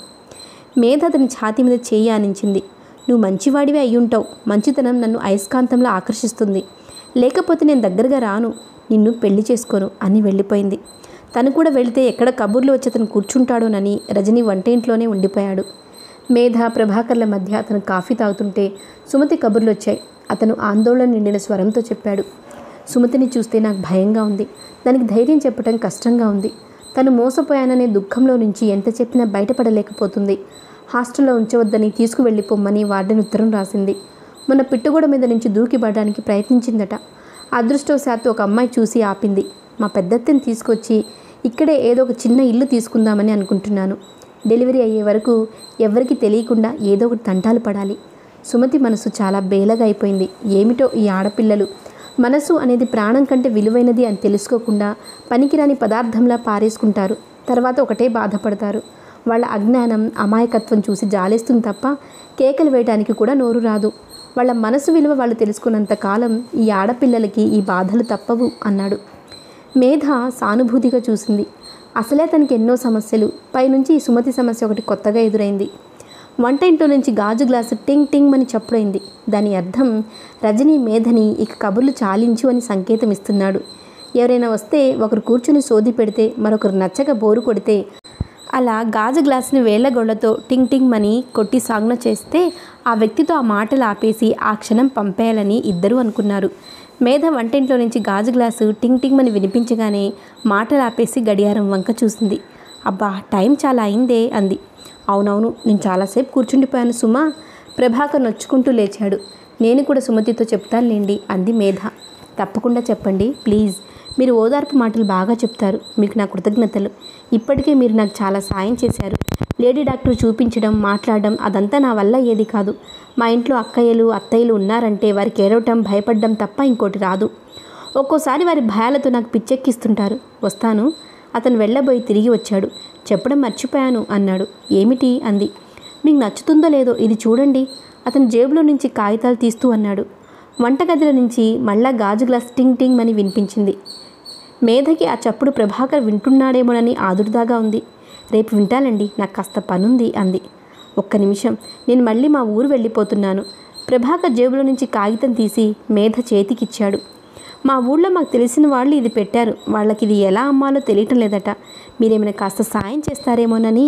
మేధ అతని ఛాతీ మీద చేయి ఆనించింది నువ్వు మంచివాడివే అయ్యుంటావు మంచితనం నన్ను అయస్కాంతంలో ఆకర్షిస్తుంది లేకపోతే నేను దగ్గరగా రాను నిన్ను పెళ్లి చేసుకోను అని వెళ్ళిపోయింది తను కూడా వెళితే ఎక్కడ కబుర్లు వచ్చి అతను కూర్చుంటాడోనని రజని వంటింట్లోనే ఉండిపోయాడు మేధ ప్రభాకర్ల మధ్య అతను కాఫీ తాగుతుంటే సుమతి కబుర్లు వచ్చాయి అతను ఆందోళన నిండిన స్వరంతో చెప్పాడు సుమతిని చూస్తే నాకు భయంగా ఉంది దానికి ధైర్యం చెప్పడం కష్టంగా ఉంది తను మోసపోయాననే దుఃఖంలో నుంచి ఎంత చెప్పినా బయటపడలేకపోతుంది హాస్టల్లో ఉంచవద్దని తీసుకువెళ్ళిపోమ్మని వార్డెన్ ఉత్తరం రాసింది మొన్న పిట్టుగోడ మీద నుంచి దూకిపడడానికి ప్రయత్నించిందట అదృష్టవశాత్తు ఒక అమ్మాయి చూసి ఆపింది మా పెద్దత్తని తీసుకొచ్చి ఇక్కడే ఏదో ఒక చిన్న ఇల్లు తీసుకుందామని అనుకుంటున్నాను డెలివరీ అయ్యే వరకు ఎవరికి తెలియకుండా ఏదో ఒకటి తంటాలు పడాలి సుమతి మనసు చాలా బేలగా అయిపోయింది ఏమిటో ఈ ఆడపిల్లలు మనసు అనేది ప్రాణం కంటే విలువైనది అని తెలుసుకోకుండా పనికిరాని పదార్థంలా పారేసుకుంటారు తర్వాత ఒకటే బాధపడతారు వాళ్ళ అజ్ఞానం అమాయకత్వం చూసి జాలేస్తుంది తప్ప కేకలు వేయడానికి కూడా నోరు రాదు వాళ్ళ మనసు విలువ వాళ్ళు తెలుసుకున్నంత కాలం ఈ ఆడపిల్లలకి ఈ బాధలు తప్పవు అన్నాడు మేధ సానుభూతిగా చూసింది అసలే తనకి ఎన్నో సమస్యలు పైనుంచి ఈ సుమతి సమస్య ఒకటి కొత్తగా ఎదురైంది వంట ఇంట్లో నుంచి గాజు గ్లాసు టింగ్ టింగ్ అని చప్పుడైంది దాని అర్థం రజనీ మేధని ఇక కబుర్లు చాలించు అని సంకేతం ఇస్తున్నాడు ఎవరైనా వస్తే ఒకరు కూర్చుని సోది పెడితే మరొకరు నచ్చక బోరు కొడితే అలా గాజు గ్లాసుని వేళ్లగొళ్లతో టింగ్ టింగ్ మని కొట్టి సాగ్న చేస్తే ఆ వ్యక్తితో ఆ మాటలు ఆపేసి ఆ క్షణం పంపేయాలని ఇద్దరూ అనుకున్నారు మేధ వంటింట్లో నుంచి గాజు గ్లాసు టింగ్ టింగ్ మని వినిపించగానే మాటలు ఆపేసి గడియారం వంక చూసింది అబ్బా టైం చాలా అయిందే అంది అవునవును నేను చాలాసేపు కూర్చుండిపోయాను సుమా ప్రభాకర్ నొచ్చుకుంటూ లేచాడు నేను కూడా సుమతితో చెప్తానులేండి అంది మేధ తప్పకుండా చెప్పండి ప్లీజ్ మీరు ఓదార్పు మాటలు బాగా చెప్తారు మీకు నా కృతజ్ఞతలు ఇప్పటికే మీరు నాకు చాలా సాయం చేశారు లేడీ డాక్టర్ చూపించడం మాట్లాడడం అదంతా నా వల్ల ఏది కాదు మా ఇంట్లో అక్కయ్యలు అత్తయ్యలు ఉన్నారంటే వారికి ఏడవటం భయపడడం తప్ప ఇంకోటి రాదు ఒక్కోసారి వారి భయాలతో నాకు పిచ్చెక్కిస్తుంటారు వస్తాను అతను వెళ్ళబోయి తిరిగి వచ్చాడు చెప్పడం మర్చిపోయాను అన్నాడు ఏమిటి అంది మీకు నచ్చుతుందో లేదో ఇది చూడండి అతను జేబులో నుంచి కాగితాలు తీస్తూ అన్నాడు వంటగదిలో నుంచి మళ్ళా గాజు గ్లాస్ టింగ్ టింగ్ అని వినిపించింది మేధకి ఆ చప్పుడు ప్రభాకర్ వింటున్నాడేమోనని ఆదుర్దాగా ఉంది రేపు వింటానండి నాకు కాస్త పనుంది అంది ఒక్క నిమిషం నేను మళ్ళీ మా ఊరు వెళ్ళిపోతున్నాను ప్రభాకర్ జేబులో నుంచి కాగితం తీసి మేధ చేతికిచ్చాడు మా ఊళ్ళో మాకు తెలిసిన వాళ్ళు ఇది పెట్టారు వాళ్ళకి ఇది ఎలా అమ్మాలో తెలియటం లేదట మీరేమైనా కాస్త సాయం చేస్తారేమోనని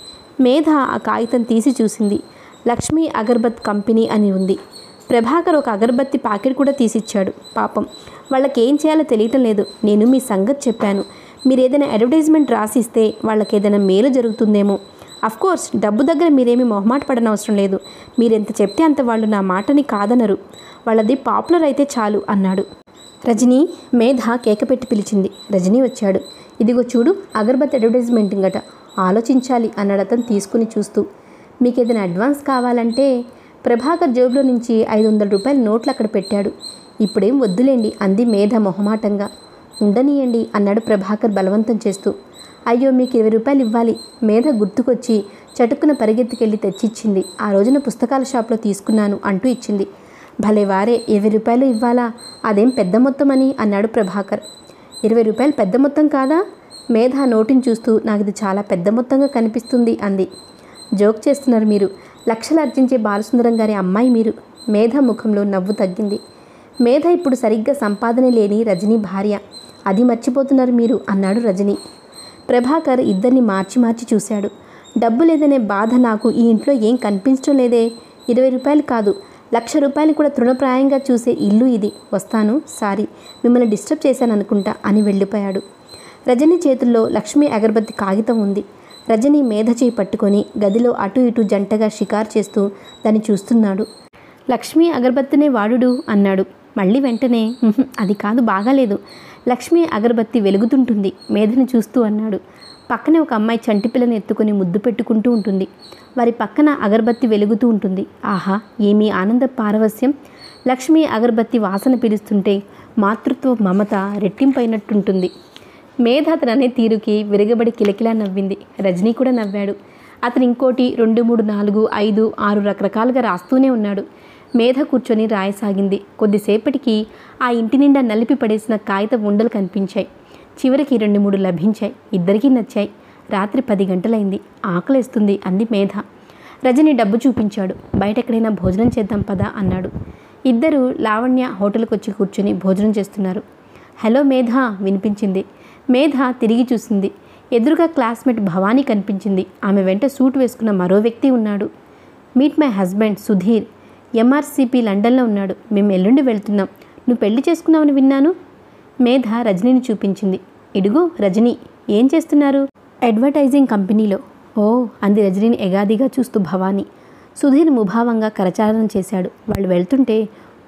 మేధ ఆ కాగితం తీసి చూసింది లక్ష్మీ అగర్బత్ కంపెనీ అని ఉంది ప్రభాకర్ ఒక అగరబత్తి ప్యాకెట్ కూడా తీసిచ్చాడు పాపం వాళ్ళకి ఏం చేయాలో తెలియటం లేదు నేను మీ సంగతి చెప్పాను మీరు ఏదైనా అడ్వర్టైజ్మెంట్ రాసిస్తే వాళ్ళకి ఏదైనా మేలు జరుగుతుందేమో కోర్స్ డబ్బు దగ్గర మీరేమీ మొహమాట పడనవసరం లేదు మీరెంత చెప్తే అంత వాళ్ళు నా మాటని కాదనరు వాళ్ళది పాపులర్ అయితే చాలు అన్నాడు రజనీ మేధ కేక పెట్టి పిలిచింది రజనీ వచ్చాడు ఇదిగో చూడు అగరబత్తి అడ్వర్టైజ్మెంట్ గట ఆలోచించాలి అన్నాడు అతను తీసుకుని చూస్తూ మీకు ఏదైనా అడ్వాన్స్ కావాలంటే ప్రభాకర్ జేబులో నుంచి ఐదు వందల రూపాయల నోట్లు అక్కడ పెట్టాడు ఇప్పుడేం వద్దులేండి అంది మేధ మొహమాటంగా ఉండనీయండి అన్నాడు ప్రభాకర్ బలవంతం చేస్తూ అయ్యో మీకు ఇరవై రూపాయలు ఇవ్వాలి మేధ గుర్తుకొచ్చి చటుక్కున పరిగెత్తుకెళ్ళి తెచ్చిచ్చింది ఆ రోజున పుస్తకాల షాప్లో తీసుకున్నాను అంటూ ఇచ్చింది భలే వారే ఇరవై రూపాయలు ఇవ్వాలా అదేం పెద్ద మొత్తం అని అన్నాడు ప్రభాకర్ ఇరవై రూపాయలు పెద్ద మొత్తం కాదా మేధ నోటిని చూస్తూ నాకు ఇది చాలా పెద్ద మొత్తంగా కనిపిస్తుంది అంది జోక్ చేస్తున్నారు మీరు లక్షలు అర్జించే బాలసుందరం గారి అమ్మాయి మీరు మేధ ముఖంలో నవ్వు తగ్గింది మేధ ఇప్పుడు సరిగ్గా సంపాదన లేని రజనీ భార్య అది మర్చిపోతున్నారు మీరు అన్నాడు రజనీ ప్రభాకర్ ఇద్దరిని మార్చి మార్చి చూశాడు డబ్బు లేదనే బాధ నాకు ఈ ఇంట్లో ఏం కనిపించడం లేదే ఇరవై రూపాయలు కాదు లక్ష రూపాయలు కూడా తృణప్రాయంగా చూసే ఇల్లు ఇది వస్తాను సారీ మిమ్మల్ని డిస్టర్బ్ చేశాను అనుకుంటా అని వెళ్ళిపోయాడు రజనీ చేతుల్లో లక్ష్మీ అగరబత్తి కాగితం ఉంది రజనీ మేధ చేయి పట్టుకొని గదిలో అటు ఇటు జంటగా షికారు చేస్తూ దాన్ని చూస్తున్నాడు లక్ష్మీ అగరబత్తినే వాడుడు అన్నాడు మళ్ళీ వెంటనే "ఉహుం, అది కాదు బాగాలేదు లక్ష్మీ అగరబత్తి వెలుగుతుంటుంది మేధని చూస్తూ అన్నాడు పక్కనే ఒక అమ్మాయి చంటి పిల్లని ఎత్తుకొని ముద్దు పెట్టుకుంటూ ఉంటుంది వారి పక్కన అగరబత్తి వెలుగుతూ ఉంటుంది ఆహా ఏమీ ఆనంద పారవస్యం లక్ష్మీ అగరబత్తి వాసన పీలుస్తుంటే మాతృత్వ మమత రెట్టింపైనట్టుంటుంది మేధ అతను అనే తీరుకి విరగబడి కిలకిలా నవ్వింది రజనీ కూడా నవ్వాడు అతను ఇంకోటి రెండు మూడు నాలుగు ఐదు ఆరు రకరకాలుగా రాస్తూనే ఉన్నాడు మేధ కూర్చొని రాయసాగింది కొద్దిసేపటికి ఆ ఇంటి నిండా నలిపి పడేసిన కాగిత ఉండలు కనిపించాయి చివరికి రెండు మూడు లభించాయి ఇద్దరికీ నచ్చాయి రాత్రి పది గంటలైంది ఆకలేస్తుంది అంది మేధ రజని డబ్బు చూపించాడు బయట ఎక్కడైనా భోజనం చేద్దాం పదా అన్నాడు ఇద్దరు లావణ్య హోటల్కి వచ్చి కూర్చొని భోజనం చేస్తున్నారు హలో మేధ వినిపించింది మేధ తిరిగి చూసింది ఎదురుగా క్లాస్మేట్ భవానీ కనిపించింది ఆమె వెంట సూట్ వేసుకున్న మరో వ్యక్తి ఉన్నాడు meet my husband Sudhir MRCP లండన్లో ఉన్నాడు మేము ఎల్లుండి వెళ్తున్నాం నువ్వు పెళ్లి చేసుకున్నావని విన్నాను మేధ రజనీని చూపించింది ఇడుగు రజనీ ఏం చేస్తున్నారు అడ్వర్టైజింగ్ కంపెనీలో ఓ అంది రజనీని ఎగాదిగా చూస్తూ భవానీ సుధీర్ ముభావంగా కరచాలనం చేశాడు వాళ్ళు వెళ్తుంటే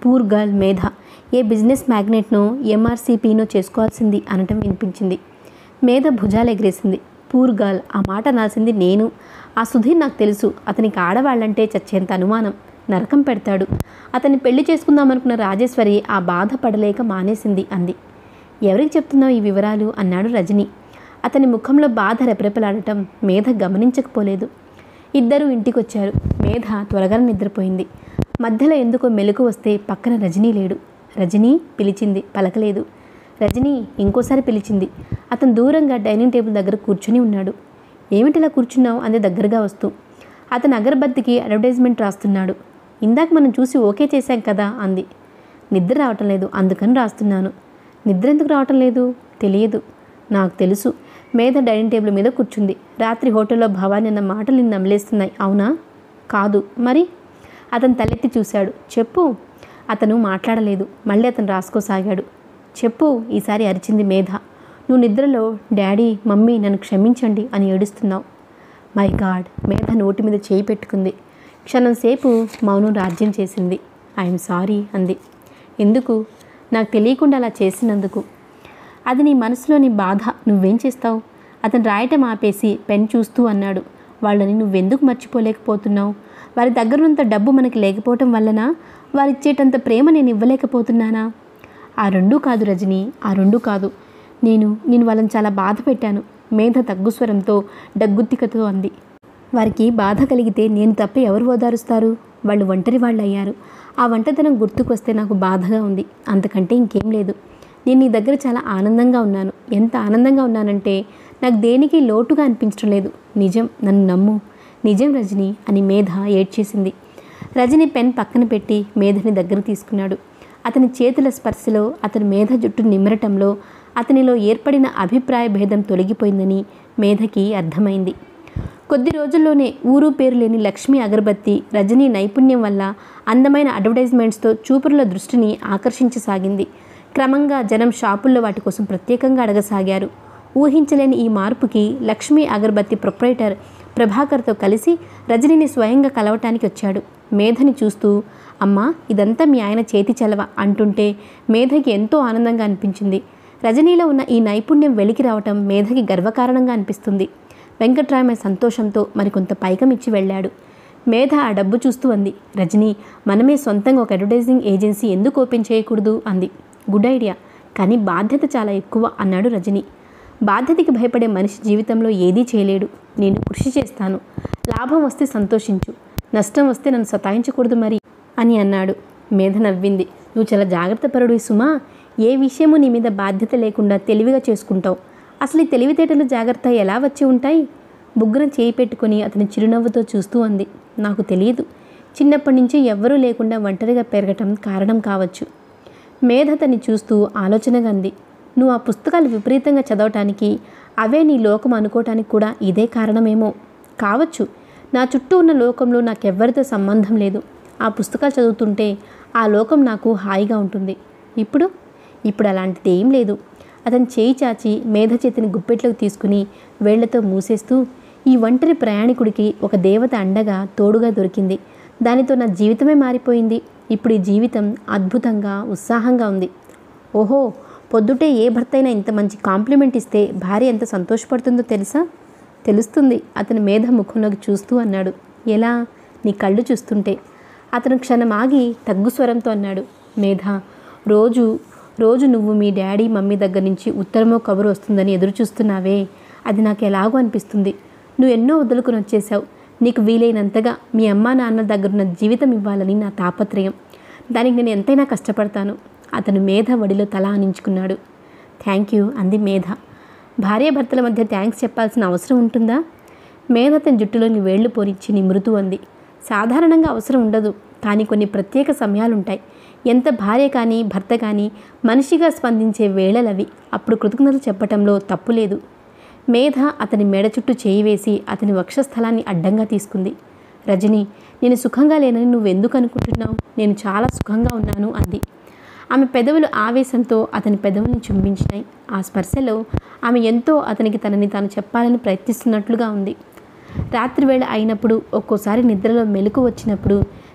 పూర్ గర్ల్ మేధ ఏ బిజినెస్ మ్యాగ్నెట్నో ఎంఆర్సీపీనో చేసుకోవాల్సింది అనటం వినిపించింది మేధ భుజాలు ఎగిరేసింది పూర్ గర్ల్ ఆ మాట అనాల్సింది నేను ఆ సుధీర్ నాకు తెలుసు అతనికి ఆడవాళ్ళంటే చచ్చేంత అనుమానం నరకం పెడతాడు అతన్ని పెళ్లి చేసుకుందామనుకున్న రాజేశ్వరి ఆ బాధ పడలేక మానేసింది అంది ఎవరికి చెప్తున్నావు ఈ వివరాలు అన్నాడు రజని అతని ముఖంలో బాధ రెపరెపలాడటం మేధ గమనించకపోలేదు ఇద్దరూ ఇంటికొచ్చారు మేధ త్వరగా నిద్రపోయింది మధ్యలో ఎందుకో మెలకు వస్తే పక్కన రజనీ లేడు రజనీ పిలిచింది పలకలేదు రజనీ ఇంకోసారి పిలిచింది అతను దూరంగా డైనింగ్ టేబుల్ దగ్గర కూర్చుని ఉన్నాడు ఏమిటిలా కూర్చున్నావు అంది దగ్గరగా వస్తూ అతను అగరబత్తికి అడ్వర్టైజ్మెంట్ రాస్తున్నాడు ఇందాక మనం చూసి ఓకే చేశాం కదా అంది నిద్ర రావటం లేదు అందుకని రాస్తున్నాను నిద్ర ఎందుకు రావటం లేదు తెలియదు నాకు తెలుసు మేధ డైనింగ్ టేబుల్ మీద కూర్చుంది రాత్రి హోటల్లో భవాని అన్న మాటలు నిన్ను నమ్మలేస్తున్నాయి అవునా కాదు మరి అతను తలెత్తి చూశాడు చెప్పు అతను మాట్లాడలేదు మళ్ళీ అతను రాసుకోసాగాడు చెప్పు ఈసారి అరిచింది మేధ నువ్వు నిద్రలో డాడీ మమ్మీ నన్ను క్షమించండి అని ఏడుస్తున్నావు మై గాడ్ మేధ నోటి మీద చేయి పెట్టుకుంది క్షణం సేపు మౌనం రాజ్యం చేసింది ఐఎమ్ సారీ అంది ఎందుకు నాకు తెలియకుండా అలా చేసినందుకు అది నీ మనసులోని బాధ నువ్వేం చేస్తావు అతను రాయటం ఆపేసి పెన్ చూస్తూ అన్నాడు వాళ్ళని నువ్వెందుకు మర్చిపోలేకపోతున్నావు వారి దగ్గరున్నంత డబ్బు మనకి లేకపోవటం వలన వారిచ్చేటంత ప్రేమ నేను ఇవ్వలేకపోతున్నానా ఆ రెండూ కాదు రజని ఆ రెండూ కాదు నేను నేను వాళ్ళని చాలా బాధ పెట్టాను మేధ తగ్గుస్వరంతో డగ్గుత్తికతో అంది వారికి బాధ కలిగితే నేను తప్ప ఎవరు ఓదారుస్తారు వాళ్ళు ఒంటరి వాళ్ళు అయ్యారు ఆ ఒంటరితనం గుర్తుకొస్తే నాకు బాధగా ఉంది అంతకంటే ఇంకేం లేదు నేను నీ దగ్గర చాలా ఆనందంగా ఉన్నాను ఎంత ఆనందంగా ఉన్నానంటే నాకు దేనికి లోటుగా అనిపించడం లేదు నిజం నన్ను నమ్ము నిజం రజని అని మేధ ఏడ్చేసింది రజని పెన్ పక్కన పెట్టి మేధని దగ్గర తీసుకున్నాడు అతని చేతుల స్పర్శలో అతని మేధ జుట్టు నిమ్మరటంలో అతనిలో ఏర్పడిన అభిప్రాయ భేదం తొలగిపోయిందని మేధకి అర్థమైంది కొద్ది రోజుల్లోనే ఊరు పేరు లేని లక్ష్మీ అగరబత్తి రజనీ నైపుణ్యం వల్ల అందమైన అడ్వర్టైజ్మెంట్స్తో చూపురుల దృష్టిని ఆకర్షించసాగింది క్రమంగా జనం షాపుల్లో వాటి కోసం ప్రత్యేకంగా అడగసాగారు ఊహించలేని ఈ మార్పుకి లక్ష్మీ అగరబత్తి ప్రొప్రైటర్ ప్రభాకర్తో కలిసి రజనీని స్వయంగా కలవటానికి వచ్చాడు మేధని చూస్తూ అమ్మా ఇదంతా మీ ఆయన చేతి చలవ అంటుంటే మేధకి ఎంతో ఆనందంగా అనిపించింది రజనీలో ఉన్న ఈ నైపుణ్యం వెలికి రావటం మేధకి గర్వకారణంగా అనిపిస్తుంది వెంకట్రామయ్య సంతోషంతో మరికొంత పైకం ఇచ్చి వెళ్ళాడు మేధ ఆ డబ్బు చూస్తూ అంది రజనీ మనమే సొంతంగా ఒక అడ్వర్టైజింగ్ ఏజెన్సీ ఎందుకు ఓపెన్ చేయకూడదు అంది గుడ్ ఐడియా కానీ బాధ్యత చాలా ఎక్కువ అన్నాడు రజనీ బాధ్యతకి భయపడే మనిషి జీవితంలో ఏదీ చేయలేడు నేను కృషి చేస్తాను లాభం వస్తే సంతోషించు నష్టం వస్తే నన్ను సతాయించకూడదు మరి అని అన్నాడు మేధ నవ్వింది నువ్వు చాలా జాగ్రత్త పరుడు సుమా ఏ విషయమూ నీ మీద బాధ్యత లేకుండా తెలివిగా చేసుకుంటావు అసలు ఈ తెలివితేటలు జాగ్రత్త ఎలా వచ్చి ఉంటాయి బుగ్గన చేయి పెట్టుకొని అతని చిరునవ్వుతో చూస్తూ అంది నాకు తెలియదు చిన్నప్పటి నుంచి ఎవ్వరూ లేకుండా ఒంటరిగా పెరగటం కారణం కావచ్చు మేధ అతన్ని చూస్తూ ఆలోచనగా అంది నువ్వు ఆ పుస్తకాలు విపరీతంగా చదవటానికి అవే నీ లోకం అనుకోవటానికి కూడా ఇదే కారణమేమో కావచ్చు నా చుట్టూ ఉన్న లోకంలో నాకెవ్వరితో సంబంధం లేదు ఆ పుస్తకాలు చదువుతుంటే ఆ లోకం నాకు హాయిగా ఉంటుంది ఇప్పుడు ఇప్పుడు అలాంటిది ఏం లేదు అతను చేయి చాచి మేధ చేతిని గుప్పెట్లోకి తీసుకుని వేళ్లతో మూసేస్తూ ఈ ఒంటరి ప్రయాణికుడికి ఒక దేవత అండగా తోడుగా దొరికింది దానితో నా జీవితమే మారిపోయింది ఇప్పుడు ఈ జీవితం అద్భుతంగా ఉత్సాహంగా ఉంది ఓహో పొద్దుటే ఏ భర్త అయినా ఇంత మంచి కాంప్లిమెంట్ ఇస్తే భార్య ఎంత సంతోషపడుతుందో తెలుసా తెలుస్తుంది అతని మేధ ముఖంలోకి చూస్తూ అన్నాడు ఎలా నీ కళ్ళు చూస్తుంటే అతను క్షణం ఆగి తగ్గు స్వరంతో అన్నాడు మేధ రోజు రోజు నువ్వు మీ డాడీ మమ్మీ దగ్గర నుంచి ఉత్తరమో కబురు వస్తుందని ఎదురు చూస్తున్నావే అది నాకు ఎలాగో అనిపిస్తుంది నువ్వు ఎన్నో వదులుకుని వచ్చేసావు నీకు వీలైనంతగా మీ అమ్మా నాన్న దగ్గరున్న జీవితం ఇవ్వాలని నా తాపత్రయం దానికి నేను ఎంతైనా కష్టపడతాను అతను మేధ వడిలో తల ఆనించుకున్నాడు థ్యాంక్ యూ అంది మేధ భార్యాభర్తల మధ్య థ్యాంక్స్ చెప్పాల్సిన అవసరం ఉంటుందా మేధ అతని జుట్టులోని వేళ్లు పోరించి నిమృతూ అంది సాధారణంగా అవసరం ఉండదు కానీ కొన్ని ప్రత్యేక సమయాలుంటాయి ఎంత భార్య కానీ భర్త కానీ మనిషిగా స్పందించే వేళలవి అప్పుడు కృతజ్ఞతలు చెప్పటంలో తప్పు లేదు మేధ అతని మెడ చుట్టూ చేయి వేసి అతని వక్షస్థలాన్ని అడ్డంగా తీసుకుంది రజని నేను సుఖంగా లేనని నువ్వెందుకు అనుకుంటున్నావు నేను చాలా సుఖంగా ఉన్నాను అంది ఆమె పెదవులు ఆవేశంతో అతని పెదవుల్ని చుంబించినాయి ఆ స్పర్శలో ఆమె ఎంతో అతనికి తనని తాను చెప్పాలని ప్రయత్నిస్తున్నట్లుగా ఉంది రాత్రివేళ అయినప్పుడు ఒక్కోసారి నిద్రలో మెలకు వచ్చినప్పుడు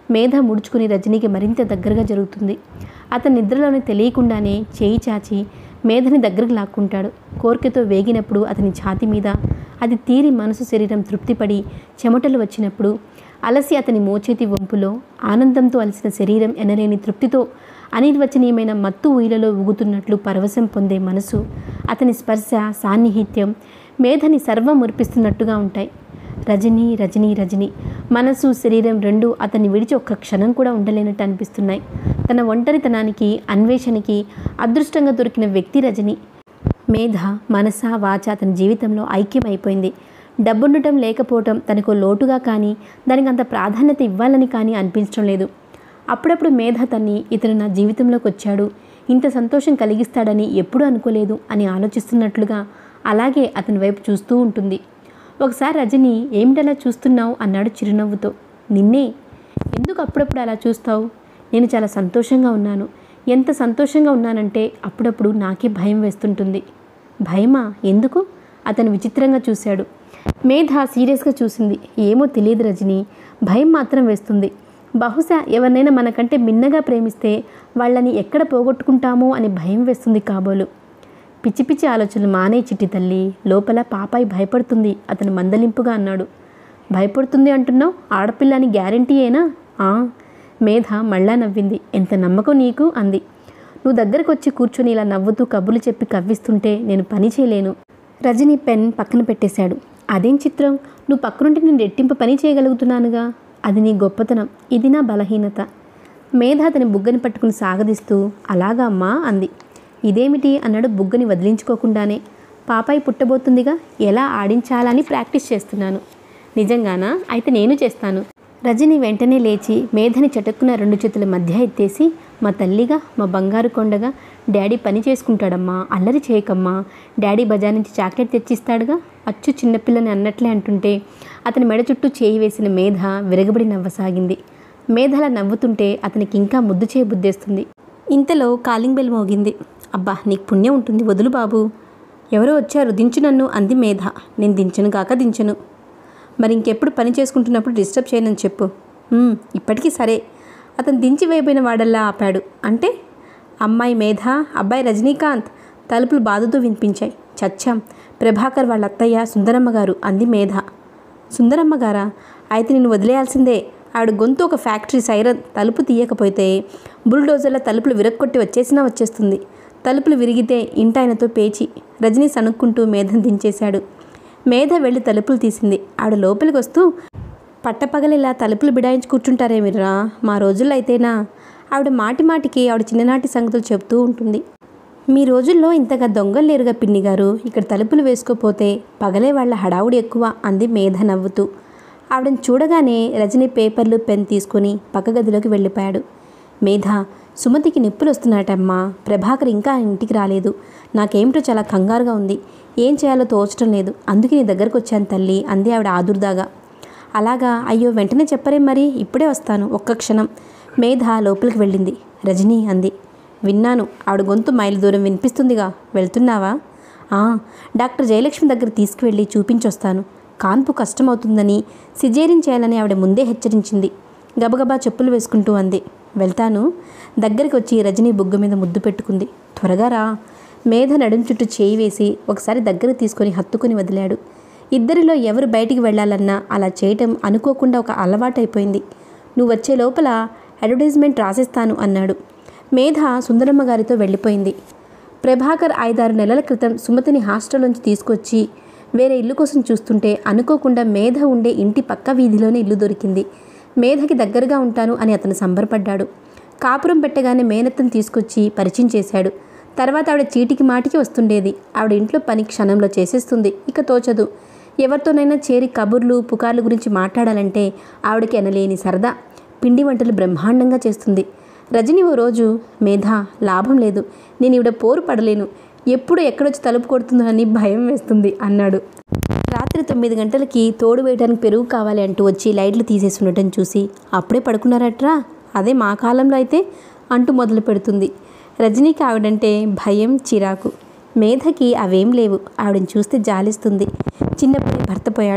మేధ ముడుచుకుని రజనీకి మరింత దగ్గరగా జరుగుతుంది అతని నిద్రలోనే తెలియకుండానే చేయి చాచి మేధని దగ్గరకు లాక్కుంటాడు కోరికతో వేగినప్పుడు అతని ఛాతి మీద అది తీరి మనసు శరీరం తృప్తిపడి చెమటలు వచ్చినప్పుడు అలసి అతని మోచేతి వంపులో ఆనందంతో అలసిన శరీరం ఎనలేని తృప్తితో అనిర్వచనీయమైన మత్తు ఊయలలో ఊగుతున్నట్లు పరవశం పొందే మనసు అతని స్పర్శ సాన్నిహిత్యం మేధని సర్వం మురిపిస్తున్నట్టుగా ఉంటాయి రజనీ రజనీ రజనీ మనసు శరీరం రెండు అతన్ని విడిచి ఒక్క క్షణం కూడా ఉండలేనట్టు అనిపిస్తున్నాయి తన ఒంటరితనానికి అన్వేషణకి అదృష్టంగా దొరికిన వ్యక్తి రజని మేధ మనస వాచ అతని జీవితంలో ఐక్యమైపోయింది డబ్బుండటం లేకపోవటం తనకు లోటుగా కానీ దానికి అంత ప్రాధాన్యత ఇవ్వాలని కానీ అనిపించడం లేదు అప్పుడప్పుడు మేధ తన్ని ఇతను నా జీవితంలోకి వచ్చాడు ఇంత సంతోషం కలిగిస్తాడని ఎప్పుడూ అనుకోలేదు అని ఆలోచిస్తున్నట్లుగా అలాగే అతని వైపు చూస్తూ ఉంటుంది ఒకసారి రజని ఏమిటలా చూస్తున్నావు అన్నాడు చిరునవ్వుతో నిన్నే ఎందుకు అప్పుడప్పుడు అలా చూస్తావు నేను చాలా సంతోషంగా ఉన్నాను ఎంత సంతోషంగా ఉన్నానంటే అప్పుడప్పుడు నాకే భయం వేస్తుంటుంది భయమా ఎందుకు అతను విచిత్రంగా చూశాడు మేధ సీరియస్గా చూసింది ఏమో తెలియదు రజని భయం మాత్రం వేస్తుంది బహుశా ఎవరినైనా మనకంటే మిన్నగా ప్రేమిస్తే వాళ్ళని ఎక్కడ పోగొట్టుకుంటామో అని భయం వేస్తుంది కాబోలు పిచ్చి పిచ్చి ఆలోచనలు మానే చిట్టి తల్లి లోపల పాపాయి భయపడుతుంది అతను మందలింపుగా అన్నాడు భయపడుతుంది అంటున్నావు ఆడపిల్లని గ్యారంటీయేనా ఆ మేధ మళ్ళా నవ్వింది ఎంత నమ్మకం నీకు అంది నువ్వు దగ్గరకు వచ్చి కూర్చొని ఇలా నవ్వుతూ కబుర్లు చెప్పి కవ్విస్తుంటే నేను పని చేయలేను రజని పెన్ పక్కన పెట్టేశాడు అదేం చిత్రం నువ్వు పక్కనుంటే నేను రెట్టింపు పని చేయగలుగుతున్నానుగా అది నీ గొప్పతనం ఇది నా బలహీనత మేధ అతని బుగ్గని పట్టుకుని సాగదీస్తూ అలాగా అమ్మా అంది ఇదేమిటి అన్నాడు బుగ్గని వదిలించుకోకుండానే పాపాయి పుట్టబోతుందిగా ఎలా ఆడించాలని ప్రాక్టీస్ చేస్తున్నాను నిజంగానా అయితే నేను చేస్తాను రజని వెంటనే లేచి మేధని చటుక్కున రెండు చేతుల మధ్య ఎత్తేసి మా తల్లిగా మా బంగారు కొండగా డాడీ పని చేసుకుంటాడమ్మా అల్లరి చేయకమ్మా డాడీ బజార్ నుంచి చాక్లెట్ తెచ్చిస్తాడుగా అచ్చు చిన్నపిల్లని అన్నట్లే అంటుంటే అతని మెడ చుట్టూ చేయి వేసిన మేధ విరగబడి నవ్వసాగింది మేధలా నవ్వుతుంటే అతనికి ఇంకా ముద్దు చేయి బుద్ధేస్తుంది ఇంతలో కాలింగ్ బెల్ మోగింది అబ్బా నీకు పుణ్యం ఉంటుంది వదులు బాబు ఎవరో వచ్చారు దించు నన్ను అంది మేధ నేను దించను కాక దించను మరి ఇంకెప్పుడు పని చేసుకుంటున్నప్పుడు డిస్టర్బ్ చేయనని చెప్పు "ఉమ్, ఇప్పటికీ సరే అతను దించి వేయబోయిన వాడల్లా ఆపాడు అంటే అమ్మాయి మేధ అబ్బాయి రజనీకాంత్ తలుపులు బాధతో వినిపించాయి చచ్చాం ప్రభాకర్ వాళ్ళ అత్తయ్య సుందరమ్మ గారు అంది మేధ సుందరమ్మ గారా అయితే నేను వదిలేయాల్సిందే ఆవిడ గొంతు ఒక ఫ్యాక్టరీ సైరన్ తలుపు తీయకపోతే బుల్డోజర్ల తలుపులు విరక్కొట్టి వచ్చేసినా వచ్చేస్తుంది తలుపులు విరిగితే ఇంటాయనతో పేచి రజనీ సణుక్కుంటూ మేధను దించేశాడు మేధ వెళ్ళి తలుపులు తీసింది ఆవిడ లోపలికి వస్తూ పట్టపగలిలా తలుపులు బిడాయించి కూర్చుంటారే మీరా మా రోజుల్లో అయితేనా ఆవిడ మాటి మాటికి ఆవిడ చిన్ననాటి సంగతులు చెబుతూ ఉంటుంది మీ రోజుల్లో ఇంతగా దొంగలు లేరుగా పిన్ని గారు ఇక్కడ తలుపులు వేసుకోపోతే పగలే వాళ్ళ హడావుడి ఎక్కువ అంది మేధ నవ్వుతూ ఆవిడని చూడగానే రజని పేపర్లు పెన్ తీసుకొని పక్క గదిలోకి వెళ్ళిపోయాడు మేధ సుమతికి నిప్పులు వస్తున్నాయటమ్మా ప్రభాకర్ ఇంకా ఇంటికి రాలేదు నాకేమిటో చాలా కంగారుగా ఉంది ఏం చేయాలో తోచడం లేదు అందుకే నీ దగ్గరకు వచ్చాను తల్లి అంది ఆవిడ ఆదుర్దాగా అలాగా అయ్యో వెంటనే చెప్పరే మరి ఇప్పుడే వస్తాను ఒక్క క్షణం మేధ లోపలికి వెళ్ళింది రజనీ అంది విన్నాను ఆవిడ గొంతు మైలు దూరం వినిపిస్తుందిగా వెళ్తున్నావా "ఆ, డాక్టర్ జయలక్ష్మి దగ్గర తీసుకువెళ్ళి చూపించొస్తాను కాన్పు కష్టమవుతుందని సిజేరిన్ చేయాలని ఆవిడ ముందే హెచ్చరించింది గబగబా చెప్పులు వేసుకుంటూ అంది వెళ్తాను దగ్గరికి వచ్చి రజనీ బుగ్గ మీద ముద్దు పెట్టుకుంది త్వరగా రా మేధ నడుం చుట్టూ చేయి వేసి ఒకసారి దగ్గర తీసుకొని హత్తుకుని వదిలాడు ఇద్దరిలో ఎవరు బయటికి వెళ్ళాలన్నా అలా చేయటం అనుకోకుండా ఒక అలవాటైపోయింది నువ్వు వచ్చే లోపల అడ్వర్టైజ్మెంట్ రాసేస్తాను అన్నాడు మేధ సుందరమ్మ గారితో వెళ్ళిపోయింది ప్రభాకర్ ఐదారు నెలల క్రితం సుమతిని హాస్టల్ నుంచి తీసుకొచ్చి వేరే ఇల్లు కోసం చూస్తుంటే అనుకోకుండా మేధ ఉండే ఇంటి పక్క వీధిలోనే ఇల్లు దొరికింది మేధకి దగ్గరగా ఉంటాను అని అతను సంబరపడ్డాడు కాపురం పెట్టగానే మేనత్తను తీసుకొచ్చి పరిచయం చేశాడు తర్వాత ఆవిడ చీటికి మాటికి వస్తుండేది ఆవిడ ఇంట్లో పని క్షణంలో చేసేస్తుంది ఇక తోచదు ఎవరితోనైనా చేరి కబుర్లు పుకార్ల గురించి మాట్లాడాలంటే ఆవిడకి ఎనలేని సరదా పిండి వంటలు బ్రహ్మాండంగా చేస్తుంది రజని ఓ రోజు మేధా లాభం లేదు నేను ఈవిడ పోరు పడలేను ఎప్పుడు ఎక్కడొచ్చి తలుపు కొడుతుందో అని భయం వేస్తుంది అన్నాడు రాత్రి తొమ్మిది గంటలకి తోడు వేయడానికి పెరుగు కావాలి అంటూ వచ్చి లైట్లు తీసేసి ఉండటం చూసి అప్పుడే పడుకున్నారట్రా అదే మా కాలంలో అయితే అంటూ మొదలు పెడుతుంది రజనీకి ఆవిడంటే భయం చిరాకు మేధకి అవేం లేవు ఆవిడని చూస్తే జాలిస్తుంది చిన్నప్పుడే భర్త పోయాడు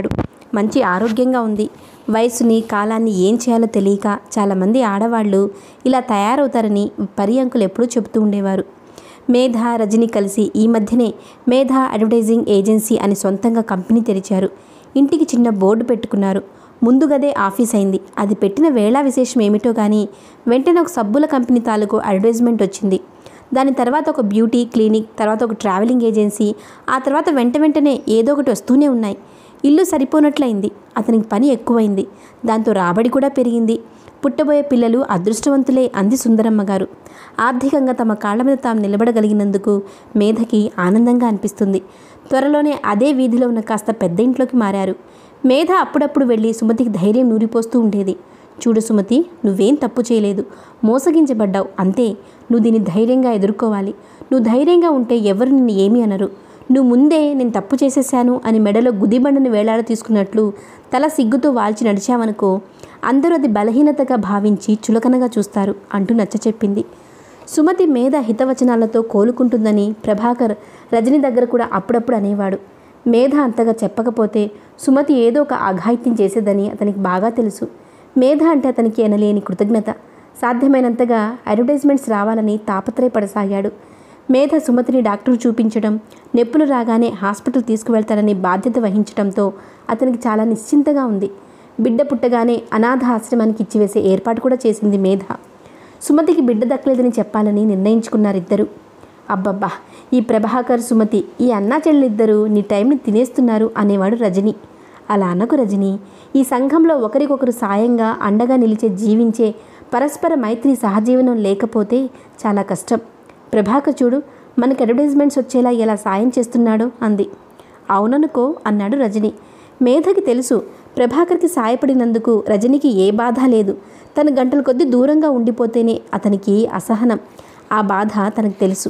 మంచి ఆరోగ్యంగా ఉంది వయసుని కాలాన్ని ఏం చేయాలో తెలియక చాలామంది ఆడవాళ్ళు ఇలా తయారవుతారని పరి అంకులు ఎప్పుడూ చెబుతూ ఉండేవారు మేధ రజని కలిసి ఈ మధ్యనే మేధ అడ్వర్టైజింగ్ ఏజెన్సీ అని సొంతంగా కంపెనీ తెరిచారు ఇంటికి చిన్న బోర్డు పెట్టుకున్నారు ముందుగదే ఆఫీస్ అయింది అది పెట్టిన వేళా విశేషం ఏమిటో కానీ వెంటనే ఒక సబ్బుల కంపెనీ తాలూకు అడ్వర్టైజ్మెంట్ వచ్చింది దాని తర్వాత ఒక బ్యూటీ క్లినిక్ తర్వాత ఒక ట్రావెలింగ్ ఏజెన్సీ ఆ తర్వాత వెంట వెంటనే ఏదో ఒకటి వస్తూనే ఉన్నాయి ఇల్లు సరిపోనట్లయింది అతనికి పని ఎక్కువైంది దాంతో రాబడి కూడా పెరిగింది పుట్టబోయే పిల్లలు అదృష్టవంతులే అంది సుందరమ్మ గారు ఆర్థికంగా తమ కాళ్ళ మీద తాము నిలబడగలిగినందుకు మేధకి ఆనందంగా అనిపిస్తుంది త్వరలోనే అదే వీధిలో ఉన్న కాస్త పెద్ద ఇంట్లోకి మారారు మేధ అప్పుడప్పుడు వెళ్ళి సుమతికి ధైర్యం నూరిపోస్తూ ఉండేది చూడు సుమతి నువ్వేం తప్పు చేయలేదు మోసగించబడ్డావు అంతే నువ్వు దీన్ని ధైర్యంగా ఎదుర్కోవాలి నువ్వు ధైర్యంగా ఉంటే ఎవరు నిన్ను ఏమీ అనరు నువ్వు ముందే నేను తప్పు చేసేసాను అని మెడలో గుదిబండను వేలాడ తీసుకున్నట్లు తల సిగ్గుతో వాల్చి నడిచావనుకో అందరూ అది బలహీనతగా భావించి చులకనగా చూస్తారు అంటూ నచ్చ చెప్పింది సుమతి మేధ హితవచనాలతో కోలుకుంటుందని ప్రభాకర్ రజని దగ్గర కూడా అప్పుడప్పుడు అనేవాడు మేధ అంతగా చెప్పకపోతే సుమతి ఏదో ఒక అఘాయిత్యం చేసేదని అతనికి బాగా తెలుసు మేధ అంటే అతనికి ఎనలేని కృతజ్ఞత సాధ్యమైనంతగా అడ్వర్టైజ్మెంట్స్ రావాలని తాపత్రయపడసాగాడు మేధ సుమతిని డాక్టర్ చూపించడం నొప్పులు రాగానే హాస్పిటల్ తీసుకువెళ్తానని బాధ్యత వహించడంతో అతనికి చాలా నిశ్చింతగా ఉంది బిడ్డ పుట్టగానే అనాథ ఆశ్రమానికి ఇచ్చివేసే ఏర్పాటు కూడా చేసింది మేధ సుమతికి బిడ్డ దక్కలేదని చెప్పాలని నిర్ణయించుకున్నారిద్దరు అబ్బబ్బా ఈ ప్రభాకర్ సుమతి ఈ అన్నా చెల్లిద్దరూ నీ టైంని తినేస్తున్నారు అనేవాడు రజని అలా అనకు రజని ఈ సంఘంలో ఒకరికొకరు సాయంగా అండగా నిలిచే జీవించే పరస్పర మైత్రి సహజీవనం లేకపోతే చాలా కష్టం ప్రభాకర్ చూడు మనకి అడ్వర్టైజ్మెంట్స్ వచ్చేలా ఎలా సాయం చేస్తున్నాడో అంది అవుననుకో అన్నాడు రజని మేధకి తెలుసు ప్రభాకర్కి సాయపడినందుకు రజనికి ఏ బాధ లేదు తను గంటల కొద్దీ దూరంగా ఉండిపోతేనే అతనికి అసహనం ఆ బాధ తనకు తెలుసు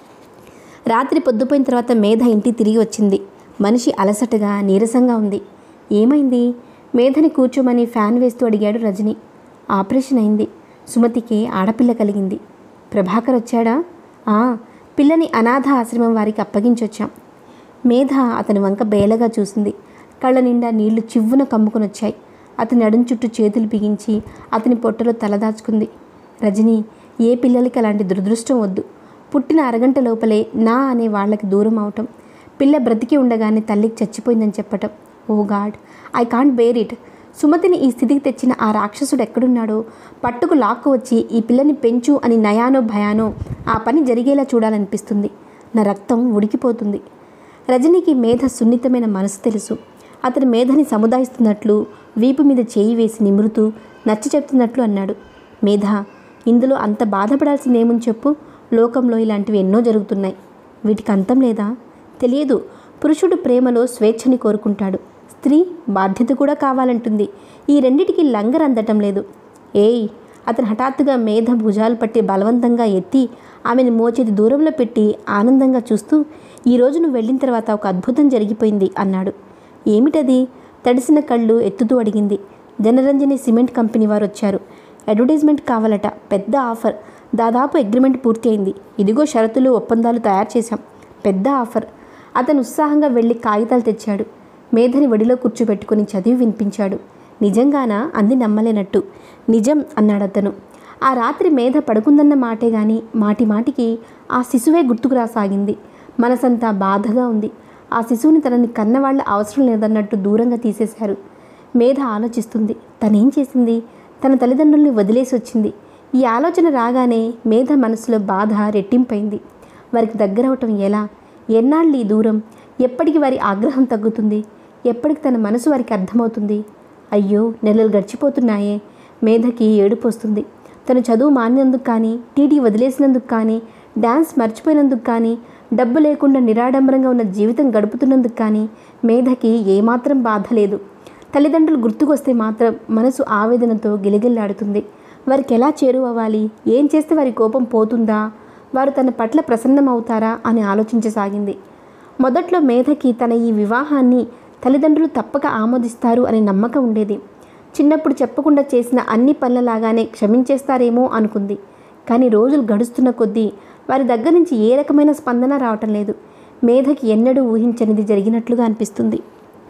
రాత్రి పొద్దుపోయిన తర్వాత మేధ ఇంటికి తిరిగి వచ్చింది మనిషి అలసటగా నీరసంగా ఉంది ఏమైంది మేధని కూర్చోమని ఫ్యాన్ వేస్తూ అడిగాడు రజని ఆపరేషన్ అయింది సుమతికి ఆడపిల్ల కలిగింది ప్రభాకర్ వచ్చాడా ఆ పిల్లని అనాథ ఆశ్రమం వారికి అప్పగించొచ్చాం మేధ అతని వంక బేలగా చూసింది కళ్ళ నిండా నీళ్లు చివ్వున కమ్ముకొని వచ్చాయి అతని నడుం చుట్టూ చేతులు బిగించి అతని పొట్టలో తలదాచుకుంది రజని ఏ పిల్లలకి అలాంటి దురదృష్టం వద్దు పుట్టిన అరగంట లోపలే నా అనే వాళ్ళకి దూరం అవటం పిల్ల బ్రతికి ఉండగానే తల్లికి చచ్చిపోయిందని చెప్పటం oh god I can't bear it సుమతిని ఈ స్థితికి తెచ్చిన ఆ రాక్షసుడు ఎక్కడున్నాడో పట్టుకు లాక్కు వచ్చి ఈ పిల్లని పెంచు అని నయానో భయానో ఆ పని జరిగేలా చూడాలనిపిస్తుంది నా రక్తం ఉడికిపోతుంది రజనీకి మేధ సున్నితమైన మనసు తెలుసు అతని మేధని సముదాయిస్తున్నట్లు వీపు మీద చేయి వేసి నిమురుతూ నచ్చ చెప్తున్నట్లు అన్నాడు మేధ ఇందులో అంత బాధపడాల్సిందేముంది చెప్పు లోకంలో ఇలాంటివి ఎన్నో జరుగుతున్నాయి వీటికి అంతం లేదా తెలియదు పురుషుడు ప్రేమలో స్వేచ్ఛని కోరుకుంటాడు స్త్రీ బాధ్యత కూడా కావాలంటుంది ఈ రెండిటికి లంగర్ అందటం లేదు ఏయ్ అతను హఠాత్తుగా మేధ భుజాలు పట్టి బలవంతంగా ఎత్తి ఆమెను మోచేతి దూరంలో పెట్టి ఆనందంగా చూస్తూ ఈరోజు నువ్వు వెళ్ళిన తర్వాత ఒక అద్భుతం జరిగిపోయింది అన్నాడు ఏమిటది తడిసిన కళ్ళు ఎత్తుతూ అడిగింది జనరంజని సిమెంట్ కంపెనీ వారు వచ్చారు అడ్వర్టైజ్మెంట్ కావాలట పెద్ద ఆఫర్ దాదాపు అగ్రిమెంట్ పూర్తి అయింది ఇదిగో షరతులు ఒప్పందాలు తయారు చేశాం పెద్ద ఆఫర్ అతను ఉత్సాహంగా వెళ్ళి కాగితాలు తెచ్చాడు మేధని వడిలో కూర్చోబెట్టుకుని చదివి వినిపించాడు నిజంగానా అంది నమ్మలేనట్టు నిజం అన్నాడు అతను ఆ రాత్రి మేధ పడుకుందన్న మాటే గాని మాటి మాటికి ఆ శిశువే గుర్తుకు రాసాగింది మనసంతా బాధగా ఉంది ఆ శిశువుని తనని కన్నవాళ్ళ అవసరం లేదన్నట్టు దూరంగా తీసేశారు మేధ ఆలోచిస్తుంది తనేం చేసింది తన తల్లిదండ్రుల్ని వదిలేసి వచ్చింది ఈ ఆలోచన రాగానే మేధ మనసులో బాధ రెట్టింపైంది వారికి దగ్గరవటం ఎలా ఎన్నాళ్ళు ఈ దూరం ఎప్పటికి వారి ఆగ్రహం తగ్గుతుంది ఎప్పటికి తన మనసు వారికి అర్థమవుతుంది అయ్యో నెలలు గడిచిపోతున్నాయే మేధకి ఏడుపు వస్తుంది తను చదువు మానినందుకు కానీ టీటీ వదిలేసినందుకు కానీ డ్యాన్స్ మర్చిపోయినందుకు కానీ డబ్బు లేకుండా నిరాడంబరంగా ఉన్న జీవితం గడుపుతున్నందుకు కానీ మేధకి ఏమాత్రం బాధ లేదు తల్లిదండ్రులు గుర్తుకొస్తే మాత్రం మనసు ఆవేదనతో గిలిగిల్లాడుతుంది వారికి ఎలా చేరువవ్వాలి ఏం చేస్తే వారి కోపం పోతుందా వారు తన పట్ల ప్రసన్నమవుతారా అని ఆలోచించసాగింది మొదట్లో మేధకి తన ఈ వివాహాన్ని తల్లిదండ్రులు తప్పక ఆమోదిస్తారు అనే నమ్మకం ఉండేది చిన్నప్పుడు చెప్పకుండా చేసిన అన్ని పనులలాగానే క్షమించేస్తారేమో అనుకుంది కానీ రోజులు గడుస్తున్న కొద్దీ వారి దగ్గర నుంచి ఏ రకమైన స్పందన రావటం లేదు మేధకి ఎన్నడూ ఊహించనిది జరిగినట్లుగా అనిపిస్తుంది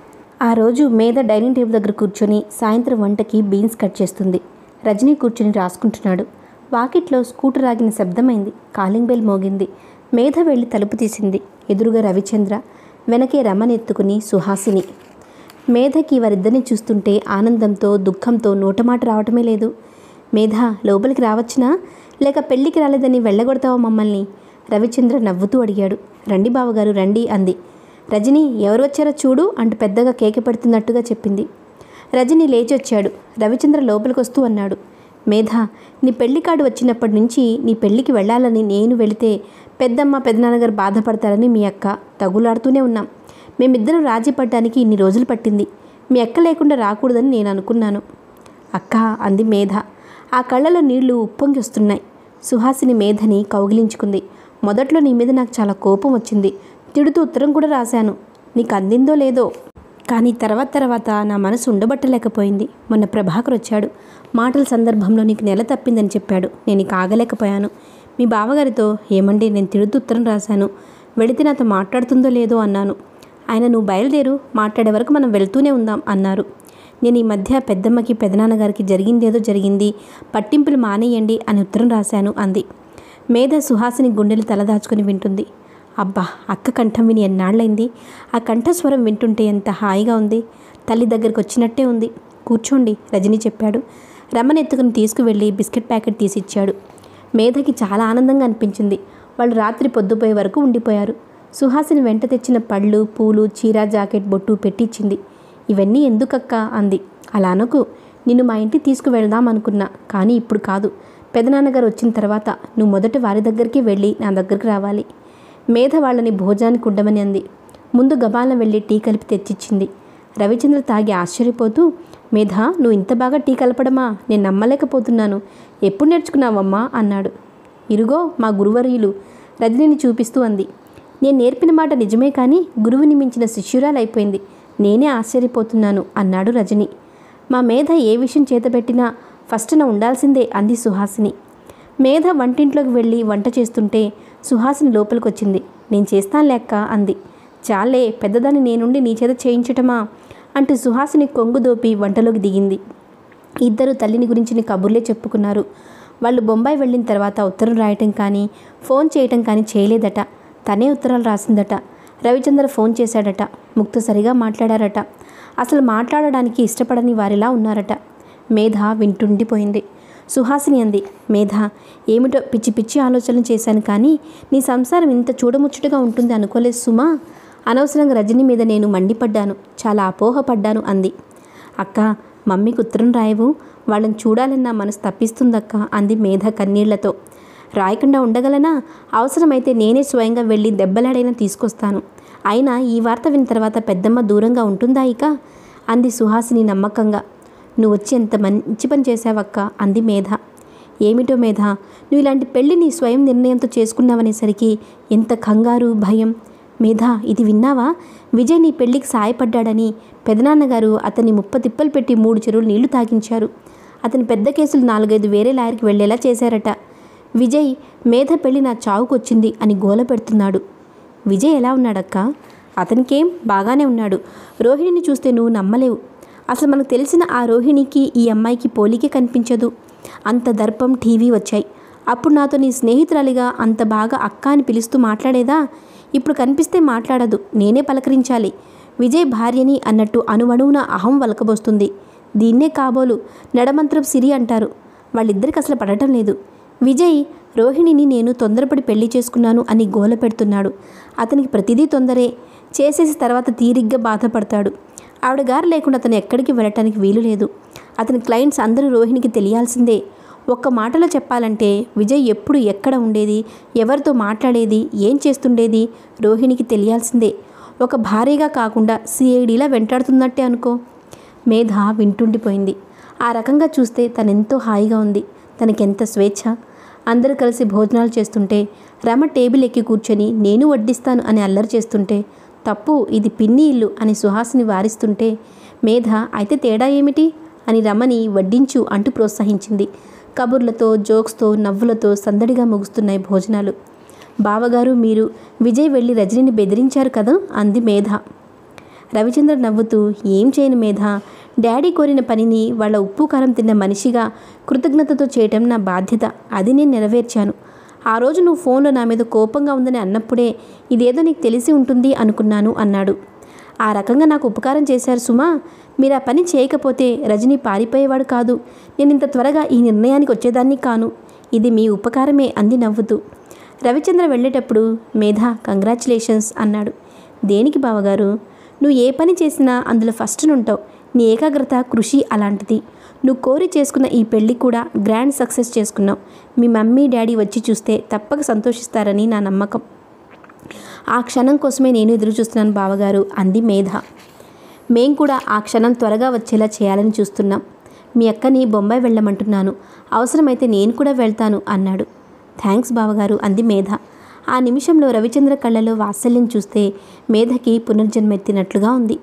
ఆ రోజు మేధ డైనింగ్ టేబుల్ దగ్గర కూర్చొని సాయంత్రం వంటకి బీన్స్ కట్ చేస్తుంది రజనీ కూర్చొని రాసుకుంటున్నాడు వాకిట్లో స్కూటర్ ఆగిన శబ్దమైంది కాలింగ్ బెల్ మోగింది మేధ వెళ్ళి తలుపు తీసింది ఎదురుగా రవిచంద్ర వెనకే రమణెత్తుకుని సుహాసిని మేధకి వారిద్దరిని చూస్తుంటే ఆనందంతో దుఃఖంతో నోటమాట రావటమే లేదు మేధ లోపలికి రావచ్చునా లేక పెళ్ళికి రాలేదని వెళ్ళగొడతావా మమ్మల్ని రవిచంద్ర నవ్వుతూ అడిగాడు రండి బావగారు రండి అంది రజని ఎవరు వచ్చారో చూడు అంటూ పెద్దగా కేక పెడుతున్నట్టుగా చెప్పింది రజని లేచొచ్చాడు రవిచంద్ర లోపలికి వస్తూ అన్నాడు మేధ నీ పెళ్లి కార్డు వచ్చినప్పటి నుంచి నీ పెళ్ళికి వెళ్ళాలని నేను వెళితే పెద్దమ్మ పెద్దనాన్నగారు బాధపడతారని మీ అక్క తగులాడుతూనే ఉన్నాం మేమిద్దరం రాజీ పడ్డానికి ఇన్ని రోజులు పట్టింది మీ అక్క లేకుండా రాకూడదని నేను అనుకున్నాను అక్క అంది మేధ ఆ కళ్ళలో నీళ్లు ఉప్పొంగి వస్తున్నాయి సుహాసిని మేధని కౌగిలించుకుంది మొదట్లో నీ మీద నాకు చాలా కోపం వచ్చింది తిడుతూ ఉత్తరం కూడా రాశాను నీకు అందిందో లేదో కానీ తర్వాత తర్వాత నా మనసు ఉండబట్టలేకపోయింది మొన్న ప్రభాకర్ వచ్చాడు మాటల సందర్భంలో నీకు నెల తప్పిందని చెప్పాడు నేను ఇక ఆగలేకపోయాను మీ బావగారితో ఏమండి నేను తిడుతూ ఉత్తరం రాశాను వెళితే నాతో మాట్లాడుతుందో లేదో అన్నాను ఆయన నువ్వు బయలుదేరు మాట్లాడే వరకు మనం వెళ్తూనే ఉందాం అన్నారు నేను ఈ మధ్య పెద్దమ్మకి పెదనాన్నగారికి జరిగిందేదో జరిగింది పట్టింపులు మానేయండి అని ఉత్తరం రాశాను అంది మేధ సుహాసిని గుండెలు తలదాచుకుని వింటుంది అబ్బా అక్క కంఠం విని ఎన్నాళ్ళైంది ఆ కంఠస్వరం వింటుంటే ఎంత హాయిగా ఉంది తల్లి దగ్గరికి వచ్చినట్టే ఉంది కూర్చోండి రజని చెప్పాడు రమణ ఎత్తుకుని తీసుకువెళ్ళి బిస్కెట్ ప్యాకెట్ తీసిచ్చాడు మేధకి చాలా ఆనందంగా అనిపించింది వాళ్ళు రాత్రి పొద్దుపోయే వరకు ఉండిపోయారు సుహాసిని వెంట తెచ్చిన పళ్ళు పూలు చీర జాకెట్ బొట్టు పెట్టించింది ఇవన్నీ ఎందుకక్క అంది అలా అనకు నిన్ను మా ఇంటికి తీసుకువెళ్దాం అనుకున్నా కానీ ఇప్పుడు కాదు పెదనాన్నగారు వచ్చిన తర్వాత నువ్వు మొదట వారి దగ్గరికి వెళ్ళి నా దగ్గరికి రావాలి మేధ వాళ్ళని భోజనానికి ఉండమని అంది ముందు గబాలను వెళ్ళి టీ కలిపి తెచ్చిచ్చింది రవిచంద్ర తాగి ఆశ్చర్యపోతూ మేధ నువ్వు ఇంత బాగా టీ కలపడమా నేను నమ్మలేకపోతున్నాను ఎప్పుడు నేర్చుకున్నావమ్మా అన్నాడు ఇరుగో మా గురువర్యులు రజనిని చూపిస్తూ అంది నేను నేర్పిన మాట నిజమే కానీ గురువుని మించిన శిష్యురాలైపోయింది నేనే ఆశ్చర్యపోతున్నాను అన్నాడు రజని మా మేధ ఏ విషయం చేతబెట్టినా ఫస్ట్ నా ఉండాల్సిందే అంది సుహాసిని మేధ వంటింట్లోకి వెళ్ళి వంట చేస్తుంటే సుహాసిని లోపలికి వచ్చింది నేను చేస్తాను లెక్క అంది చాలే పెద్దదాన్ని నేనుండి నీ చేత చేయించటమా అంటూ సుహాసిని కొంగు దోపి వంటలోకి దిగింది ఇద్దరు తల్లిని గురించిన కబుర్లే చెప్పుకున్నారు వాళ్ళు బొంబాయి వెళ్ళిన తర్వాత ఉత్తరం రాయటం కానీ ఫోన్ చేయటం కానీ చేయలేదట తనే ఉత్తరాలు రాసిందట రవిచంద్ర ఫోన్ చేశాడట ముక్తసరిగా మాట్లాడారట అసలు మాట్లాడడానికి ఇష్టపడని వారిలా ఉన్నారట మేధ వింటుండిపోయింది సుహాసిని అంది మేధ ఏమిటో పిచ్చి పిచ్చి ఆలోచనలు చేశాను కానీ నీ సంసారం ఇంత చూడముచ్చటగా ఉంటుంది అనుకోలేదు సుమా అనవసరంగా రజని మీద నేను మండిపడ్డాను చాలా అపోహపడ్డాను అంది అక్క మమ్మీకి ఉత్తరం రాయవు వాళ్ళని చూడాలని నా మనసు తప్పిస్తుందక్క అంది మేధ కన్నీళ్లతో రాయకుండా ఉండగలనా అవసరమైతే నేనే స్వయంగా వెళ్ళి దెబ్బలాడైనా తీసుకొస్తాను అయినా ఈ వార్త విన్న తర్వాత పెద్దమ్మ దూరంగా ఉంటుందా ఇక అంది సుహాసిని నమ్మకంగా నువ్వు వచ్చి ఎంత మంచి పని చేశావక్క అంది మేధ ఏమిటో మేధ నువ్వు ఇలాంటి పెళ్లి నీ స్వయం నిర్ణయంతో చేసుకున్నావనేసరికి ఎంత కంగారు భయం మేధ ఇది విన్నావా విజయ్ నీ పెళ్లికి సాయపడ్డాడని పెదనాన్నగారు అతన్ని ముప్ప తిప్పలు పెట్టి మూడు చెరువులు నీళ్లు తాగించారు అతని పెద్ద కేసులు నాలుగైదు వేరే లాయర్కి వెళ్ళేలా చేశారట విజయ్ మేధ పెళ్లి నా చావుకొచ్చింది అని గోల పెడుతున్నాడు విజయ్ ఎలా ఉన్నాడక్క అతనికేం బాగానే ఉన్నాడు రోహిణిని చూస్తే నువ్వు నమ్మలేవు అసలు మనకు తెలిసిన ఆ రోహిణికి ఈ అమ్మాయికి పోలికే కనిపించదు అంత దర్పం టీవీ వచ్చాయి అప్పుడు నాతో నీ స్నేహితురాలిగా అంత బాగా అక్క అని పిలుస్తూ మాట్లాడేదా ఇప్పుడు కనిపిస్తే మాట్లాడదు నేనే పలకరించాలి విజయ్ భార్యని అన్నట్టు అణువణువున అహం వలకబోస్తుంది దీన్నే కాబోలు నడమంత్రం సిరి అంటారు వాళ్ళిద్దరికి అసలు పడటం లేదు విజయ్ రోహిణిని నేను తొందరపడి పెళ్లి చేసుకున్నాను అని గోల పెడుతున్నాడు అతనికి ప్రతిదీ తొందరే చేసేసి తర్వాత తీరిగ్గా బాధపడతాడు ఆవిడ గారు లేకుండా అతను ఎక్కడికి వెళ్ళటానికి వీలు లేదు అతని క్లయింట్స్ అందరూ రోహిణికి తెలియాల్సిందే ఒక్క మాటలో చెప్పాలంటే విజయ్ ఎప్పుడు ఎక్కడ ఉండేది ఎవరితో మాట్లాడేది ఏం చేస్తుండేది రోహిణికి తెలియాల్సిందే ఒక భార్యగా కాకుండా సిఐడిలా వెంటాడుతున్నట్టే అనుకో మేధ వింటుండిపోయింది ఆ రకంగా చూస్తే తనెంతో హాయిగా ఉంది తనకెంత స్వేచ్ఛ అందరూ కలిసి భోజనాలు చేస్తుంటే రమ టేబుల్ ఎక్కి కూర్చొని నేను వడ్డిస్తాను అని అల్లరి చేస్తుంటే తప్పు ఇది పిన్ని ఇల్లు అని సుహాసిని వారిస్తుంటే మేధ అయితే తేడా ఏమిటి అని రమని వడ్డించు అంటూ ప్రోత్సహించింది కబుర్లతో జోక్స్తో నవ్వులతో సందడిగా ముగుస్తున్నాయి భోజనాలు బావగారు మీరు విజయ్ వెళ్ళి రజనిని బెదిరించారు కదా అంది మేధ రవిచంద్ర నవ్వుతూ ఏం చేయను మేధ డాడీ కోరిన పనిని వాళ్ళ ఉప్పు కారం తిన్న మనిషిగా కృతజ్ఞతతో చేయటం నా బాధ్యత అది నేను నెరవేర్చాను ఆ రోజు నువ్వు ఫోన్లో నా మీద కోపంగా ఉందని అన్నప్పుడే ఇదేదో నీకు తెలిసి ఉంటుంది అనుకున్నాను అన్నాడు ఆ రకంగా నాకు ఉపకారం చేశారు సుమా మీరు ఆ పని చేయకపోతే రజనీ పారిపోయేవాడు కాదు నేను ఇంత త్వరగా ఈ నిర్ణయానికి వచ్చేదాన్ని కాను ఇది మీ ఉపకారమే అంది నవ్వుతూ రవిచంద్ర వెళ్ళేటప్పుడు మేధా కంగ్రాచులేషన్స్ అన్నాడు దేనికి బావగారు నువ్వు ఏ పని చేసినా అందులో ఫస్ట్ ఉంటావు నీ ఏకాగ్రత కృషి అలాంటిది నువ్వు కోరి చేసుకున్న ఈ పెళ్ళి కూడా గ్రాండ్ సక్సెస్ చేసుకున్నావు మీ మమ్మీ డాడీ వచ్చి చూస్తే తప్పక సంతోషిస్తారని నా నమ్మకం ఆ క్షణం కోసమే నేను ఎదురు చూస్తున్నాను బావగారు అంది మేధ మేం కూడా ఆ క్షణం త్వరగా వచ్చేలా చేయాలని చూస్తున్నాం మీ అక్కని బొంబాయి వెళ్ళమంటున్నాను అవసరమైతే నేను కూడా వెళ్తాను అన్నాడు థ్యాంక్స్ బావగారు అంది మేధ ఆ నిమిషంలో రవిచంద్ర కళ్ళలో వాత్సల్యం చూస్తే మేధకి పునర్జన్మెత్తినట్లుగా ఉంది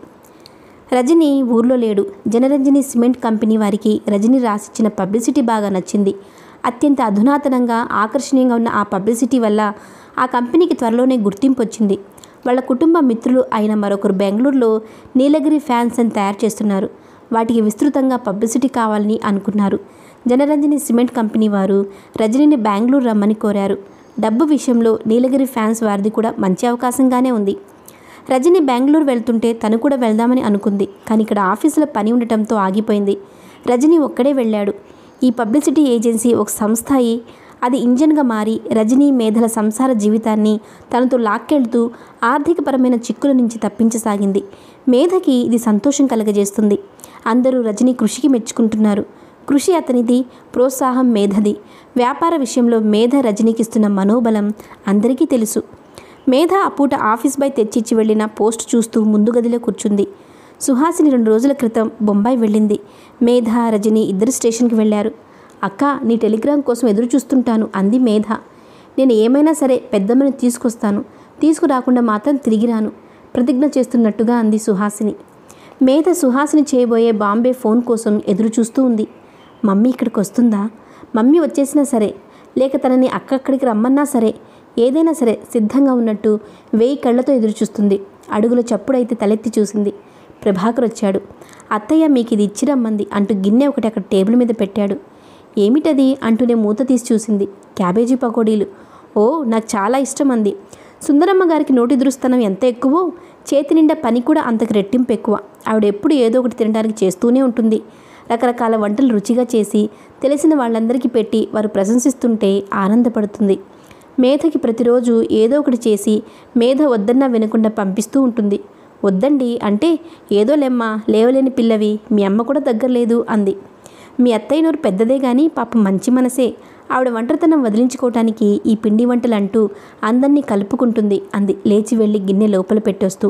రజని ఊర్లో లేడు జనరంజని సిమెంట్ కంపెనీ వారికి రజని రాసిచ్చిన పబ్లిసిటీ బాగా నచ్చింది అత్యంత అధునాతనంగా ఆకర్షణీయంగా ఉన్న ఆ పబ్లిసిటీ వల్ల ఆ కంపెనీకి త్వరలోనే గుర్తింపు వచ్చింది వాళ్ళ కుటుంబ మిత్రులు అయిన మరొకరు బెంగళూరులో నీలగిరి ఫ్యాన్స్ అని తయారు చేస్తున్నారు వాటికి విస్తృతంగా పబ్లిసిటీ కావాలని అనుకున్నారు జనరంజని సిమెంట్ కంపెనీ వారు రజనిని బెంగళూరు రమ్మని కోరారు డబ్బు విషయంలో నీలగిరి ఫ్యాన్స్ వారిది కూడా మంచి అవకాశంగానే ఉంది రజని బెంగళూరు వెళ్తుంటే తను కూడా వెళ్దామని అనుకుంది కానీ ఇక్కడ ఆఫీసులో పని ఉండటంతో ఆగిపోయింది రజని ఒక్కడే వెళ్ళాడు ఈ పబ్లిసిటీ ఏజెన్సీ ఒక సంస్థ అయి అది ఇంజన్గా మారి రజనీ మేధల సంసార జీవితాన్ని తనతో లాక్కెళ్తూ ఆర్థికపరమైన చిక్కుల నుంచి తప్పించసాగింది మేధకి ఇది సంతోషం కలగజేస్తుంది అందరూ రజనీ కృషికి మెచ్చుకుంటున్నారు కృషి అతనిది ప్రోత్సాహం మేధది వ్యాపార విషయంలో మేధ రజనీకి ఇస్తున్న మనోబలం అందరికీ తెలుసు మేధ ఆ పూట ఆఫీస్ బై తెచ్చిచ్చి వెళ్ళిన పోస్ట్ చూస్తూ ముందు గదిలో కూర్చుంది సుహాసిని రెండు రోజుల క్రితం బొంబాయి వెళ్ళింది మేధ రజని ఇద్దరు స్టేషన్కి వెళ్ళారు అక్క నీ టెలిగ్రామ్ కోసం ఎదురు చూస్తుంటాను అంది మేధ నేను ఏమైనా సరే పెద్దమ్మని తీసుకొస్తాను తీసుకురాకుండా మాత్రం తిరిగి రాను ప్రతిజ్ఞ చేస్తున్నట్టుగా అంది సుహాసిని మేధ సుహాసిని చేయబోయే బాంబే ఫోన్ కోసం ఎదురు చూస్తూ ఉంది మమ్మీ ఇక్కడికి వస్తుందా మమ్మీ వచ్చేసినా సరే లేక తనని అక్కడికి రమ్మన్నా సరే ఏదైనా సరే సిద్ధంగా ఉన్నట్టు వేయి కళ్ళతో ఎదురు చూస్తుంది అడుగుల చప్పుడైతే తలెత్తి చూసింది ప్రభాకర్ వచ్చాడు అత్తయ్య మీకు ఇది ఇచ్చి రమ్మంది అంటూ గిన్నె ఒకటి అక్కడ టేబుల్ మీద పెట్టాడు ఏమిటది అంటూనే మూత తీసి చూసింది క్యాబేజీ పకోడీలు ఓ నాకు చాలా ఇష్టం అంది సుందరమ్మ గారికి నోటి దురుస్తనం ఎంత ఎక్కువో చేతి నిండా పని కూడా అంతకు రెట్టింపు ఎక్కువ ఆవిడ ఎప్పుడు ఏదో ఒకటి తినడానికి చేస్తూనే ఉంటుంది రకరకాల వంటలు రుచిగా చేసి తెలిసిన వాళ్ళందరికీ పెట్టి వారు ప్రశంసిస్తుంటే ఆనందపడుతుంది మేధకి ప్రతిరోజు ఏదో ఒకటి చేసి మేధ వద్దన్నా వినకుండా పంపిస్తూ ఉంటుంది వద్దండి అంటే ఏదో లెమ్మ లేవలేని పిల్లవి మీ అమ్మ కూడా దగ్గర లేదు అంది మీ అత్తయ్య నోరు పెద్దదే కానీ పాపం మంచి మనసే ఆవిడ ఒంటరితనం వదిలించుకోవటానికి ఈ పిండి వంటలు అంటూ అందరినీ కలుపుకుంటుంది అంది లేచి వెళ్ళి గిన్నె లోపల పెట్టొస్తూ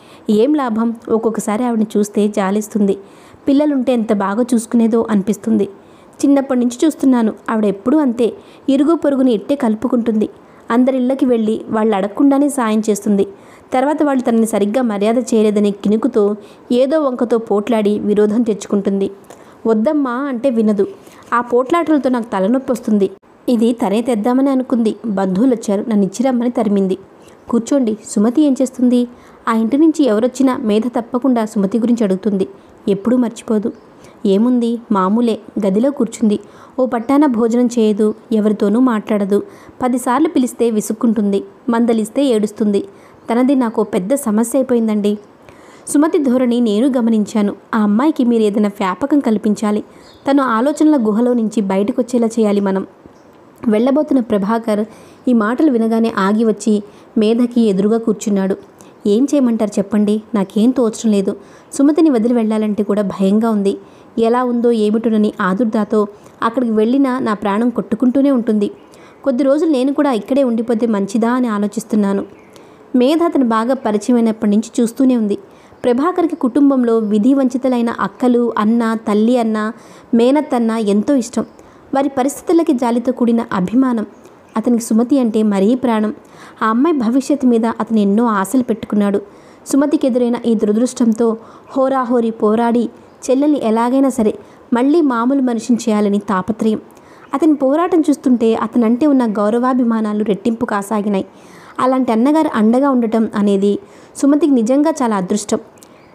ఏం లాభం ఒక్కొక్కసారి ఆవిడని చూస్తే జాలిస్తుంది పిల్లలుంటే ఎంత బాగా చూసుకునేదో అనిపిస్తుంది చిన్నప్పటి నుంచి చూస్తున్నాను ఆవిడ ఎప్పుడూ అంతే ఇరుగు పొరుగుని ఇట్టే కలుపుకుంటుంది అందరిళ్ళకి వెళ్ళి వాళ్ళు అడగకుండానే సాయం చేస్తుంది తర్వాత వాళ్ళు తనని సరిగ్గా మర్యాద చేయలేదని కినుకుతో ఏదో వంకతో పోట్లాడి విరోధం తెచ్చుకుంటుంది వద్దమ్మా అంటే వినదు ఆ పోట్లాటలతో నాకు తలనొప్పి వస్తుంది ఇది తనే తెద్దామని అనుకుంది బంధువులు వచ్చారు నన్ను ఇచ్చిరమ్మని తరిమింది కూర్చోండి సుమతి ఏం చేస్తుంది ఆ ఇంటి నుంచి ఎవరొచ్చినా మేధ తప్పకుండా సుమతి గురించి అడుగుతుంది ఎప్పుడూ మర్చిపోదు ఏముంది మామూలే గదిలో కూర్చుంది ఓ పట్టాన భోజనం చేయదు ఎవరితోనూ మాట్లాడదు పదిసార్లు పిలిస్తే విసుక్కుంటుంది మందలిస్తే ఏడుస్తుంది తనది నాకు పెద్ద సమస్య అయిపోయిందండి సుమతి ధోరణి నేను గమనించాను ఆ అమ్మాయికి మీరు ఏదైనా వ్యాపకం కల్పించాలి తను ఆలోచనల గుహలో నుంచి బయటకు వచ్చేలా చేయాలి మనం వెళ్ళబోతున్న ప్రభాకర్ ఈ మాటలు వినగానే ఆగి వచ్చి మేధకి ఎదురుగా కూర్చున్నాడు ఏం చేయమంటారు చెప్పండి నాకేం తోచడం లేదు సుమతిని వదిలి వెళ్ళాలంటే కూడా భయంగా ఉంది ఎలా ఉందో ఏమిటోనని ఆదుర్దాతో అక్కడికి వెళ్ళినా నా ప్రాణం కొట్టుకుంటూనే ఉంటుంది కొద్ది రోజులు నేను కూడా ఇక్కడే ఉండిపోతే మంచిదా అని ఆలోచిస్తున్నాను మేధ అతను బాగా పరిచయమైనప్పటి నుంచి చూస్తూనే ఉంది ప్రభాకర్కి కుటుంబంలో విధి వంచితులైన అక్కలు అన్న తల్లి అన్న మేనత్తన్న ఎంతో ఇష్టం వారి పరిస్థితులకి జాలితో కూడిన అభిమానం అతనికి సుమతి అంటే మరీ ప్రాణం ఆ అమ్మాయి భవిష్యత్తు మీద అతను ఎన్నో ఆశలు పెట్టుకున్నాడు సుమతికి ఎదురైన ఈ దురదృష్టంతో హోరాహోరీ పోరాడి చెల్లెల్ని ఎలాగైనా సరే మళ్ళీ మామూలు మనిషిని చేయాలని తాపత్రయం అతని పోరాటం చూస్తుంటే అతనంటే ఉన్న గౌరవాభిమానాలు రెట్టింపు కాసాగినాయి అలాంటి అన్నగారు అండగా ఉండటం అనేది సుమతికి నిజంగా చాలా అదృష్టం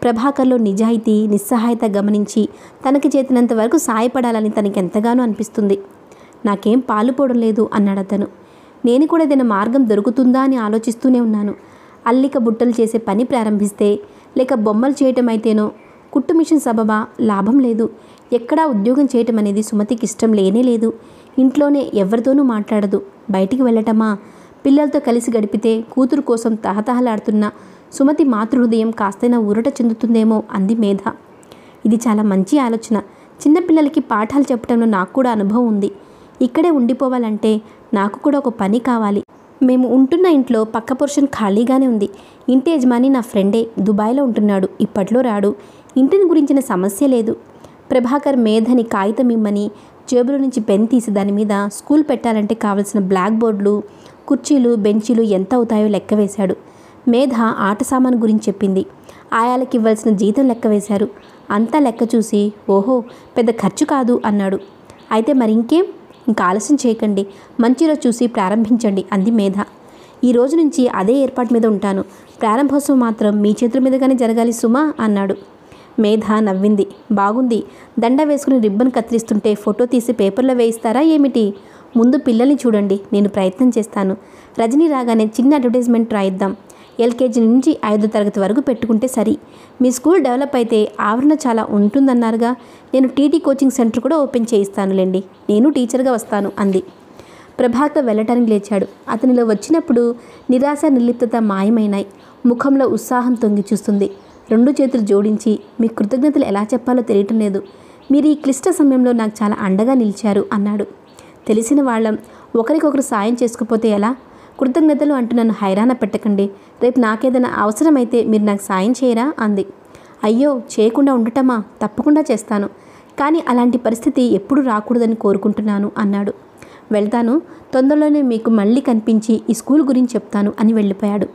ప్రభాకర్లో నిజాయితీ నిస్సహాయత గమనించి తనకి చేతినంత వరకు సాయపడాలని తనకి ఎంతగానో అనిపిస్తుంది నాకేం పాలుపోవడం లేదు అన్నాడు అతను నేను కూడా ఏదైనా మార్గం దొరుకుతుందా అని ఆలోచిస్తూనే ఉన్నాను అల్లిక బుట్టలు చేసే పని ప్రారంభిస్తే లేక బొమ్మలు చేయటం అయితేనో కుట్టు మిషన్ సబబా లాభం లేదు ఎక్కడా ఉద్యోగం చేయటం అనేది సుమతికి ఇష్టం లేనే లేదు ఇంట్లోనే ఎవరితోనూ మాట్లాడదు బయటికి వెళ్ళటమా పిల్లలతో కలిసి గడిపితే కూతురు కోసం తహతహలాడుతున్న సుమతి మాతృహృదయం కాస్తైనా ఊరట చెందుతుందేమో అంది మేధ ఇది చాలా మంచి ఆలోచన చిన్నపిల్లలకి పాఠాలు చెప్పడంలో నాకు కూడా అనుభవం ఉంది ఇక్కడే ఉండిపోవాలంటే నాకు కూడా ఒక పని కావాలి మేము ఉంటున్న ఇంట్లో పక్క పోర్షన్ ఖాళీగానే ఉంది ఇంటి యజమాని నా ఫ్రెండే దుబాయ్లో ఉంటున్నాడు ఇప్పట్లో రాడు ఇంటిని గురించిన సమస్య లేదు ప్రభాకర్ మేధని కాగితం ఇమ్మని జేబులో నుంచి పెన్ తీసి దాని మీద స్కూల్ పెట్టాలంటే కావలసిన బ్లాక్ బోర్డులు కుర్చీలు బెంచీలు ఎంత అవుతాయో లెక్క వేశాడు మేధ ఆట సామాను గురించి చెప్పింది ఆయాలకి ఇవ్వాల్సిన జీతం లెక్క వేశారు అంతా లెక్క చూసి ఓహో పెద్ద ఖర్చు కాదు అన్నాడు అయితే మరి ఇంకేం ఇంకా ఆలస్యం చేయకండి మంచి రోజు చూసి ప్రారంభించండి అంది మేధ ఈ రోజు నుంచి అదే ఏర్పాటు మీద ఉంటాను ప్రారంభోత్సవం మాత్రం మీ చేతుల మీదగానే జరగాలి సుమా అన్నాడు మేధ నవ్వింది బాగుంది దండ వేసుకుని రిబ్బన్ కత్తిరిస్తుంటే ఫోటో తీసి పేపర్లో వేయిస్తారా ఏమిటి ముందు పిల్లల్ని చూడండి నేను ప్రయత్నం చేస్తాను రజనీ రాగానే చిన్న అడ్వర్టైజ్మెంట్ రాయిద్దాం ఎల్కేజీ నుంచి ఐదో తరగతి వరకు పెట్టుకుంటే సరి మీ స్కూల్ డెవలప్ అయితే ఆవరణ చాలా ఉంటుందన్నారుగా నేను టీటీ కోచింగ్ సెంటర్ కూడా ఓపెన్ చేయిస్తానులేండి నేను టీచర్గా వస్తాను అంది ప్రభాకర్ వెళ్ళటానికి లేచాడు అతనిలో వచ్చినప్పుడు నిరాశ నిర్లిప్తత మాయమైనాయి ముఖంలో ఉత్సాహం తొంగి చూస్తుంది రెండు చేతులు జోడించి మీ కృతజ్ఞతలు ఎలా చెప్పాలో తెలియటం లేదు మీరు ఈ క్లిష్ట సమయంలో నాకు చాలా అండగా నిలిచారు అన్నాడు తెలిసిన వాళ్ళం ఒకరికొకరు సాయం చేసుకుపోతే ఎలా కృతజ్ఞతలు అంటూ నన్ను హైరాణ పెట్టకండి రేపు నాకేదైనా అవసరమైతే మీరు నాకు సాయం చేయరా అంది అయ్యో చేయకుండా ఉండటమా తప్పకుండా చేస్తాను కానీ అలాంటి పరిస్థితి ఎప్పుడు రాకూడదని కోరుకుంటున్నాను అన్నాడు వెళ్తాను తొందరలోనే మీకు మళ్ళీ కనిపించి ఈ స్కూల్ గురించి చెప్తాను అని వెళ్ళిపోయాడు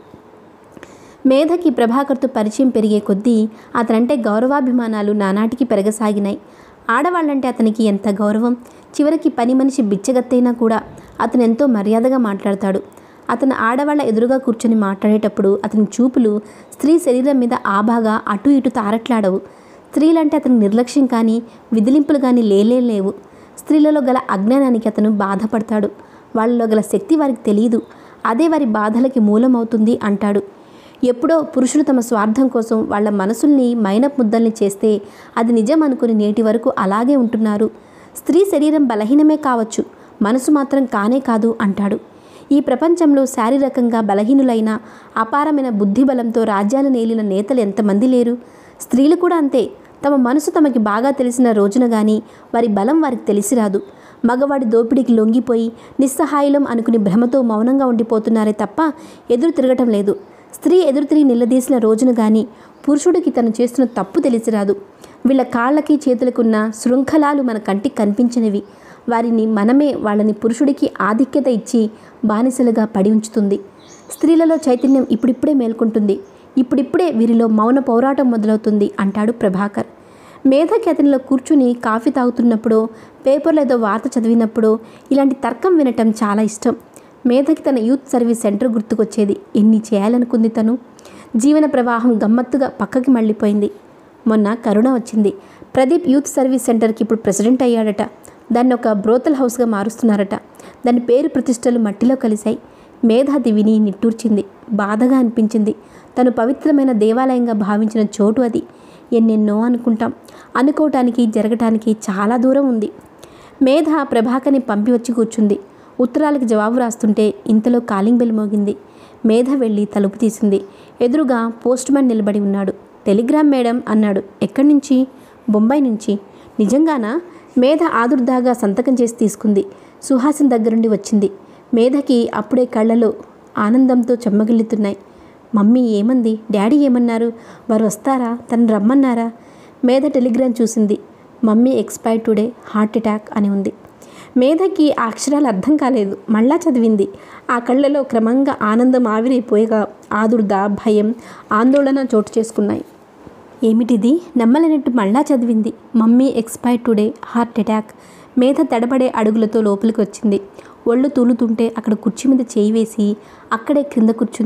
మేధకి ప్రభాకర్తో పరిచయం పెరిగే కొద్దీ అతనంటే గౌరవాభిమానాలు నానాటికి పెరగసాగినాయి ఆడవాళ్ళంటే అతనికి ఎంత గౌరవం చివరికి పని మనిషి బిచ్చగత్తైనా కూడా అతను ఎంతో మర్యాదగా మాట్లాడతాడు అతను ఆడవాళ్ళ ఎదురుగా కూర్చొని మాట్లాడేటప్పుడు అతని చూపులు స్త్రీ శరీరం మీద ఆబాగా అటు ఇటు తారట్లాడవు స్త్రీలంటే అతనికి నిర్లక్ష్యం కానీ విదిలింపులు కానీ లేలే లేవు స్త్రీలలో గల అజ్ఞానానికి అతను బాధపడతాడు వాళ్ళలో గల శక్తి వారికి తెలియదు అదే వారి బాధలకి మూలమవుతుంది అంటాడు ఎప్పుడో పురుషులు తమ స్వార్థం కోసం వాళ్ళ మనసుల్ని మైనపు ముద్దల్ని చేస్తే అది నిజం అనుకుని నేటి వరకు అలాగే ఉంటున్నారు స్త్రీ శరీరం బలహీనమే కావచ్చు మనసు మాత్రం కానే కాదు అంటాడు ఈ ప్రపంచంలో శారీరకంగా బలహీనులైన అపారమైన బుద్ధిబలంతో రాజ్యాలు నేలిన నేతలు ఎంతమంది లేరు స్త్రీలు కూడా అంతే తమ మనసు తమకి బాగా తెలిసిన రోజున గాని వారి బలం వారికి తెలిసి రాదు మగవాడి దోపిడీకి లొంగిపోయి నిస్సహాయులం అనుకుని భ్రమతో మౌనంగా ఉండిపోతున్నారే తప్ప ఎదురు తిరగటం లేదు స్త్రీ ఎదురు తిరిగి నిలదీసిన రోజున గాని పురుషుడికి తను చేస్తున్న తప్పు తెలిసి రాదు వీళ్ళ కాళ్ళకి చేతులకున్న శృంఖలాలు మన కంటికి కనిపించనివి వారిని మనమే వాళ్ళని పురుషుడికి ఆధిక్యత ఇచ్చి బానిసలుగా పడి ఉంచుతుంది స్త్రీలలో చైతన్యం ఇప్పుడిప్పుడే మేల్కొంటుంది ఇప్పుడిప్పుడే వీరిలో మౌన పోరాటం మొదలవుతుంది అంటాడు ప్రభాకర్ మేధకి అతనిలో కూర్చుని కాఫీ తాగుతున్నప్పుడో పేపర్లో ఏదో వార్త చదివినప్పుడో ఇలాంటి తర్కం వినటం చాలా ఇష్టం మేధకి తన యూత్ సర్వీస్ సెంటర్ గుర్తుకొచ్చేది ఎన్ని చేయాలనుకుంది తను జీవన ప్రవాహం గమ్మత్తుగా పక్కకి మళ్ళీపోయింది మొన్న కరుణ వచ్చింది ప్రదీప్ యూత్ సర్వీస్ సెంటర్కి ఇప్పుడు ప్రెసిడెంట్ అయ్యాడట దాన్ని ఒక బ్రోతల్ హౌస్గా మారుస్తున్నారట దాని పేరు ప్రతిష్టలు మట్టిలో కలిశాయి మేధాది విని నిట్టూర్చింది బాధగా అనిపించింది తను పవిత్రమైన దేవాలయంగా భావించిన చోటు అది ఎన్నెన్నో అనుకుంటాం అనుకోవటానికి జరగటానికి చాలా దూరం ఉంది మేధ ప్రభాకర్ని పంపి వచ్చి కూర్చుంది ఉత్తరాలకు జవాబు రాస్తుంటే ఇంతలో కాలింగ్ బెల్ మోగింది మేధ వెళ్ళి తలుపు తీసింది ఎదురుగా పోస్ట్ మ్యాన్ నిలబడి ఉన్నాడు టెలిగ్రామ్ మేడం అన్నాడు ఎక్కడి నుంచి బొంబాయి నుంచి నిజంగానా మేధ ఆదుర్దాగా సంతకం చేసి తీసుకుంది సుహాసిన్ దగ్గరుండి వచ్చింది మేధకి అప్పుడే కళ్ళలో ఆనందంతో చెమ్మగిల్లుతున్నాయి మమ్మీ ఏమంది డాడీ ఏమన్నారు వారు వస్తారా తను రమ్మన్నారా మేధ టెలిగ్రామ్ చూసింది mummy expire today heart attack అని ఉంది మేధకి ఆ అక్షరాలు అర్థం కాలేదు మళ్ళా చదివింది ఆ కళ్ళలో క్రమంగా ఆనందం ఆవిరైపోయగా ఆదుర్ద భయం ఆందోళన చోటు చేసుకున్నాయి ఏమిటిది నమ్మలేనట్టు మళ్ళా చదివింది mummy expire today heart attack Medha తడబడే అడుగులతో లోపలికి వచ్చింది ఒళ్ళు తూలుతుంటే అక్కడ కుర్చీ మీద చేయి వేసి అక్కడే క్రింద కూర్చుంది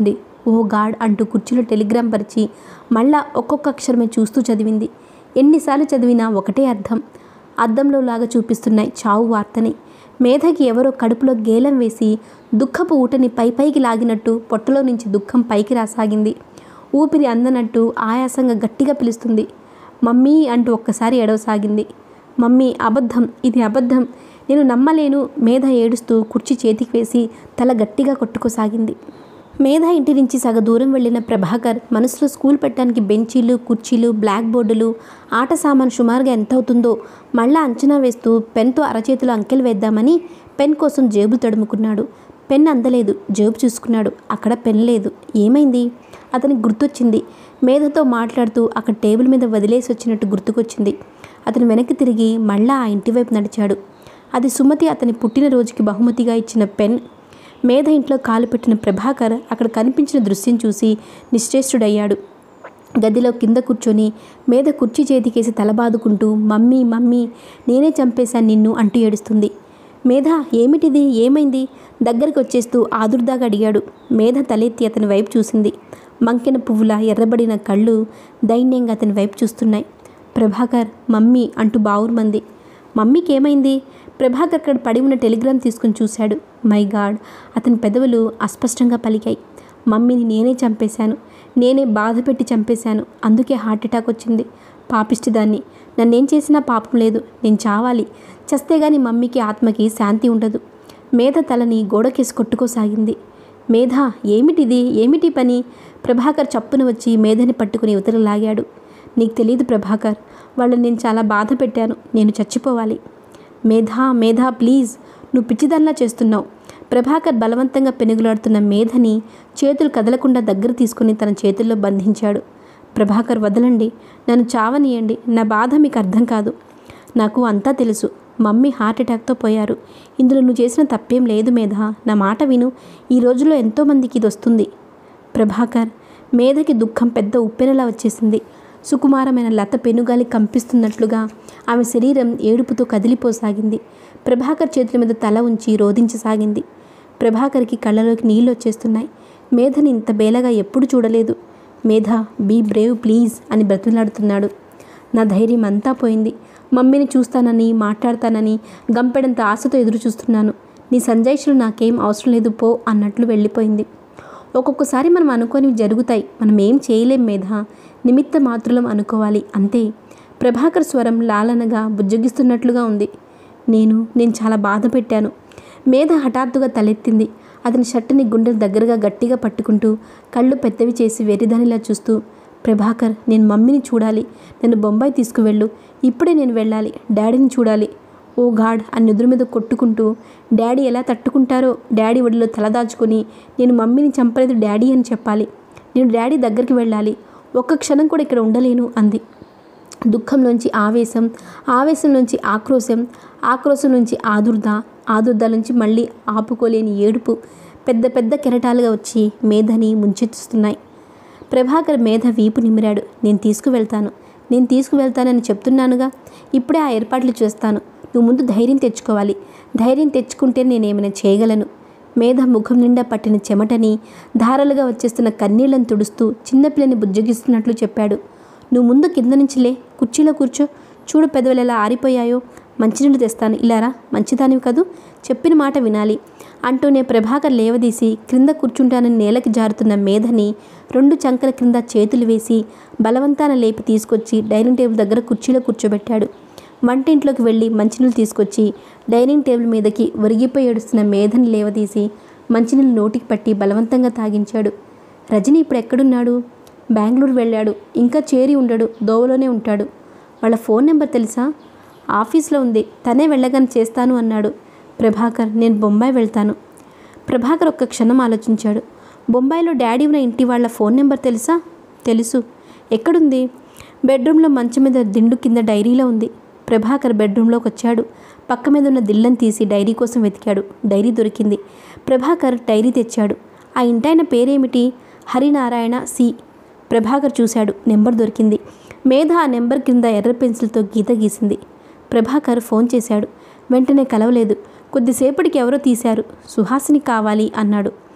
ఓ గాడ్ అంటూ కుర్చీలో టెలిగ్రామ్ పరిచి మళ్ళా ఒక్కొక్క అక్షరమే చూస్తూ చదివింది ఎన్నిసార్లు చదివినా ఒకటే అర్థం అద్దంలో లాగా చూపిస్తున్నాయి చావు వార్తని మేధకి ఎవరో కడుపులో గేలం వేసి దుఃఖపు ఊటని పై పైకి లాగినట్టు పొట్టలో నుంచి దుఃఖం పైకి రాసాగింది ఊపిరి అందనట్టు ఆయాసంగా గట్టిగా పిలుస్తుంది మమ్మీ అంటూ ఒక్కసారి ఎడవసాగింది మమ్మీ అబద్ధం ఇది అబద్ధం నేను నమ్మలేను మేధ ఏడుస్తూ కుర్చీ చేతికి వేసి తల గట్టిగా కొట్టుకోసాగింది మేధ ఇంటి నుంచి సగ దూరం వెళ్ళిన ప్రభాకర్ మనసులో స్కూల్ పెట్టడానికి బెంచీలు కుర్చీలు బ్లాక్ బోర్డులు ఆట సామాన్ సుమారుగా ఎంత అవుతుందో మళ్ళా అంచనా వేస్తూ పెన్తో అరచేతిలో అంకెలు వేద్దామని పెన్ కోసం జేబులు తడుముకున్నాడు పెన్ అందలేదు జేబు చూసుకున్నాడు అక్కడ పెన్ లేదు ఏమైంది అతనికి గుర్తొచ్చింది మేధతో మాట్లాడుతూ అక్కడ టేబుల్ మీద వదిలేసి వచ్చినట్టు గుర్తుకొచ్చింది అతను వెనక్కి తిరిగి మళ్ళా ఆ ఇంటివైపు నడిచాడు అది సుమతి అతని పుట్టినరోజుకి బహుమతిగా ఇచ్చిన పెన్ మేధ ఇంట్లో కాలు పెట్టిన ప్రభాకర్ అక్కడ కనిపించిన దృశ్యం చూసి నిశ్చేష్టుడయ్యాడు గదిలో కింద కూర్చొని మీద కుర్చీ చేతికేసి తలబాదుకుంటూ మమ్మీ మమ్మీ నేనే చంపేశాను నిన్ను అంటూ ఏడుస్తుంది మేధ ఏమిటిది ఏమైంది దగ్గరికి వచ్చేస్తూ ఆదుర్దాగా అడిగాడు మేధ తలెత్తి అతని వైపు చూసింది మంకెన పువ్వుల ఎర్రబడిన కళ్ళు దైన్యంగా అతని వైపు చూస్తున్నాయి ప్రభాకర్ మమ్మీ అంటూ బావురుమంది మమ్మీకి ఏమైంది ప్రభాకర్ అక్కడ పడి ఉన్న టెలిగ్రామ్ తీసుకుని చూశాడు మై గాడ్ అతని పెదవులు అస్పష్టంగా పలికాయి మమ్మీని నేనే చంపేశాను నేనే బాధ పెట్టి చంపేశాను అందుకే హార్ట్ అటాక్ వచ్చింది పాపిష్టిదాన్ని నన్నేం చేసినా పాపం లేదు నేను చావాలి చస్తే గాని మమ్మీకి ఆత్మకి శాంతి ఉండదు మేధ తలని గోడకేసి కొట్టుకోసాగింది మేధ ఏమిటిది ఏమిటి పని ప్రభాకర్ చప్పున వచ్చి మేధని పట్టుకుని ఉతర లాగాడు నీకు తెలియదు ప్రభాకర్ వాళ్ళని నేను చాలా బాధ పెట్టాను నేను చచ్చిపోవాలి మేధా మేధా ప్లీజ్ నువ్వు పిచ్చిదల్లా చేస్తున్నావు ప్రభాకర్ బలవంతంగా పెనుగులాడుతున్న మేధని చేతులు కదలకుండా దగ్గర తీసుకుని తన చేతుల్లో బంధించాడు ప్రభాకర్ వదలండి నన్ను చావనీయండి నా బాధ మీకు అర్థం కాదు నాకు అంతా తెలుసు మమ్మీ హార్ట్ అటాక్తో పోయారు ఇందులో నువ్వు చేసిన తప్పేం లేదు మేధ నా మాట విను ఈ రోజుల్లో ఎంతోమందికి ఇది వస్తుంది ప్రభాకర్ మేధకి దుఃఖం పెద్ద ఉప్పెనలా వచ్చేసింది సుకుమారమైన లత పెనుగాలి కంపిస్తున్నట్లుగా ఆమె శరీరం ఏడుపుతో కదిలిపోసాగింది ప్రభాకర్ చేతుల మీద తల ఉంచి రోధించసాగింది ప్రభాకర్కి కళ్ళలోకి నీళ్ళు వచ్చేస్తున్నాయి మేధని ఇంత బేలగా ఎప్పుడు చూడలేదు మేధ బీ బ్రేవ్ ప్లీజ్ అని బ్రతిలాడుతున్నాడు నా ధైర్యం అంతా పోయింది మమ్మీని చూస్తానని మాట్లాడతానని గంపెడంత ఆశతో ఎదురు చూస్తున్నాను నీ సంజాయిషులు నాకేం అవసరం లేదు పో అన్నట్లు వెళ్ళిపోయింది ఒక్కొక్కసారి మనం అనుకోనివి జరుగుతాయి మనం ఏం చేయలేం మేధ నిమిత్త మాత్రులం అనుకోవాలి అంతే ప్రభాకర్ స్వరం లాలనగా బుజ్జగిస్తున్నట్లుగా ఉంది నేను నేను చాలా బాధ పెట్టాను మేధ హఠాత్తుగా తలెత్తింది అతని షర్టుని గుండెల దగ్గరగా గట్టిగా పట్టుకుంటూ కళ్ళు పెద్దవి చేసి వెర్రిదానిలా చూస్తూ ప్రభాకర్ నేను మమ్మీని చూడాలి నన్ను బొంబాయి తీసుకువెళ్ళు ఇప్పుడే నేను వెళ్ళాలి డాడీని చూడాలి ఓ గాడ్ అని ఎదురు మీద కొట్టుకుంటూ డాడీ ఎలా తట్టుకుంటారో డాడీ ఒడిలో తలదాచుకొని నేను మమ్మీని చంపలేదు డాడీ అని చెప్పాలి నేను డాడీ దగ్గరికి వెళ్ళాలి ఒక్క క్షణం కూడా ఇక్కడ ఉండలేను అంది దుఃఖంలోంచి ఆవేశం ఆవేశం నుంచి ఆక్రోశం ఆక్రోశం నుంచి ఆదుర్ద ఆదుర్ద నుంచి మళ్ళీ ఆపుకోలేని ఏడుపు పెద్ద పెద్ద కెరటాలుగా వచ్చి మేధని ముంచెత్తుస్తున్నాయి ప్రభాకర్ మేధ వీపు నిమిరాడు నేను తీసుకువెళ్తాను నేను తీసుకువెళ్తానని చెప్తున్నానుగా ఇప్పుడే ఆ ఏర్పాట్లు చేస్తాను నువ్వు ముందు ధైర్యం తెచ్చుకోవాలి ధైర్యం తెచ్చుకుంటే నేనేమైనా చేయగలను మేధ ముఖం నిండా పట్టిన చెమటని ధారలుగా వచ్చేస్తున్న కన్నీళ్లను తుడుస్తూ చిన్నపిల్లని బుజ్జగిస్తున్నట్లు చెప్పాడు నువ్వు ముందు కింద నుంచి లే కుర్చీలో కూర్చో చూడు పెదవులు ఎలా ఆరిపోయాయో మంచినీళ్ళు తెస్తాను ఇలారా మంచిదానివి కదూ చెప్పిన మాట వినాలి అంటూనే ప్రభాకర్ లేవదీసి క్రింద కూర్చుంటానని నేలకి జారుతున్న మేధని రెండు చంకల క్రింద చేతులు వేసి బలవంతాన లేపి తీసుకొచ్చి డైనింగ్ టేబుల్ దగ్గర కుర్చీలో కూర్చోబెట్టాడు వంటింట్లోకి వెళ్ళి మంచినీళ్ళు తీసుకొచ్చి డైనింగ్ టేబుల్ మీదకి ఒరిగిపోయి ఏడుస్తున్న మేధని లేవదీసి మంచినీళ్ళు నోటికి పట్టి బలవంతంగా తాగించాడు రజని ఇప్పుడు ఎక్కడున్నాడు బెంగళూరు వెళ్ళాడు ఇంకా చేరి ఉండడు దోవలోనే ఉంటాడు వాళ్ళ ఫోన్ నెంబర్ తెలుసా ఆఫీస్లో ఉంది తనే వెళ్ళగానే చేస్తాను అన్నాడు ప్రభాకర్ నేను బొంబాయి వెళ్తాను ప్రభాకర్ ఒక్క క్షణం ఆలోచించాడు బొంబాయిలో డాడీ ఉన్న ఇంటి వాళ్ళ ఫోన్ నెంబర్ తెలుసా తెలుసు ఎక్కడుంది బెడ్రూమ్లో మంచం మీద దిండు కింద డైరీలో ఉంది ప్రభాకర్ బెడ్రూమ్లోకి వచ్చాడు పక్క మీద ఉన్న దిల్లను తీసి డైరీ కోసం వెతికాడు డైరీ దొరికింది ప్రభాకర్ డైరీ తెచ్చాడు ఆ ఇంటాయన పేరేమిటి హరినారాయణ సి ప్రభాకర్ చూశాడు నెంబర్ దొరికింది మేధ ఆ నెంబర్ కింద ఎర్ర పెన్సిల్తో గీత గీసింది ప్రభాకర్ ఫోన్ చేశాడు వెంటనే కలవలేదు కొద్దిసేపటికి ఎవరో తీశారు సుహాసిని కావాలి అన్నాడు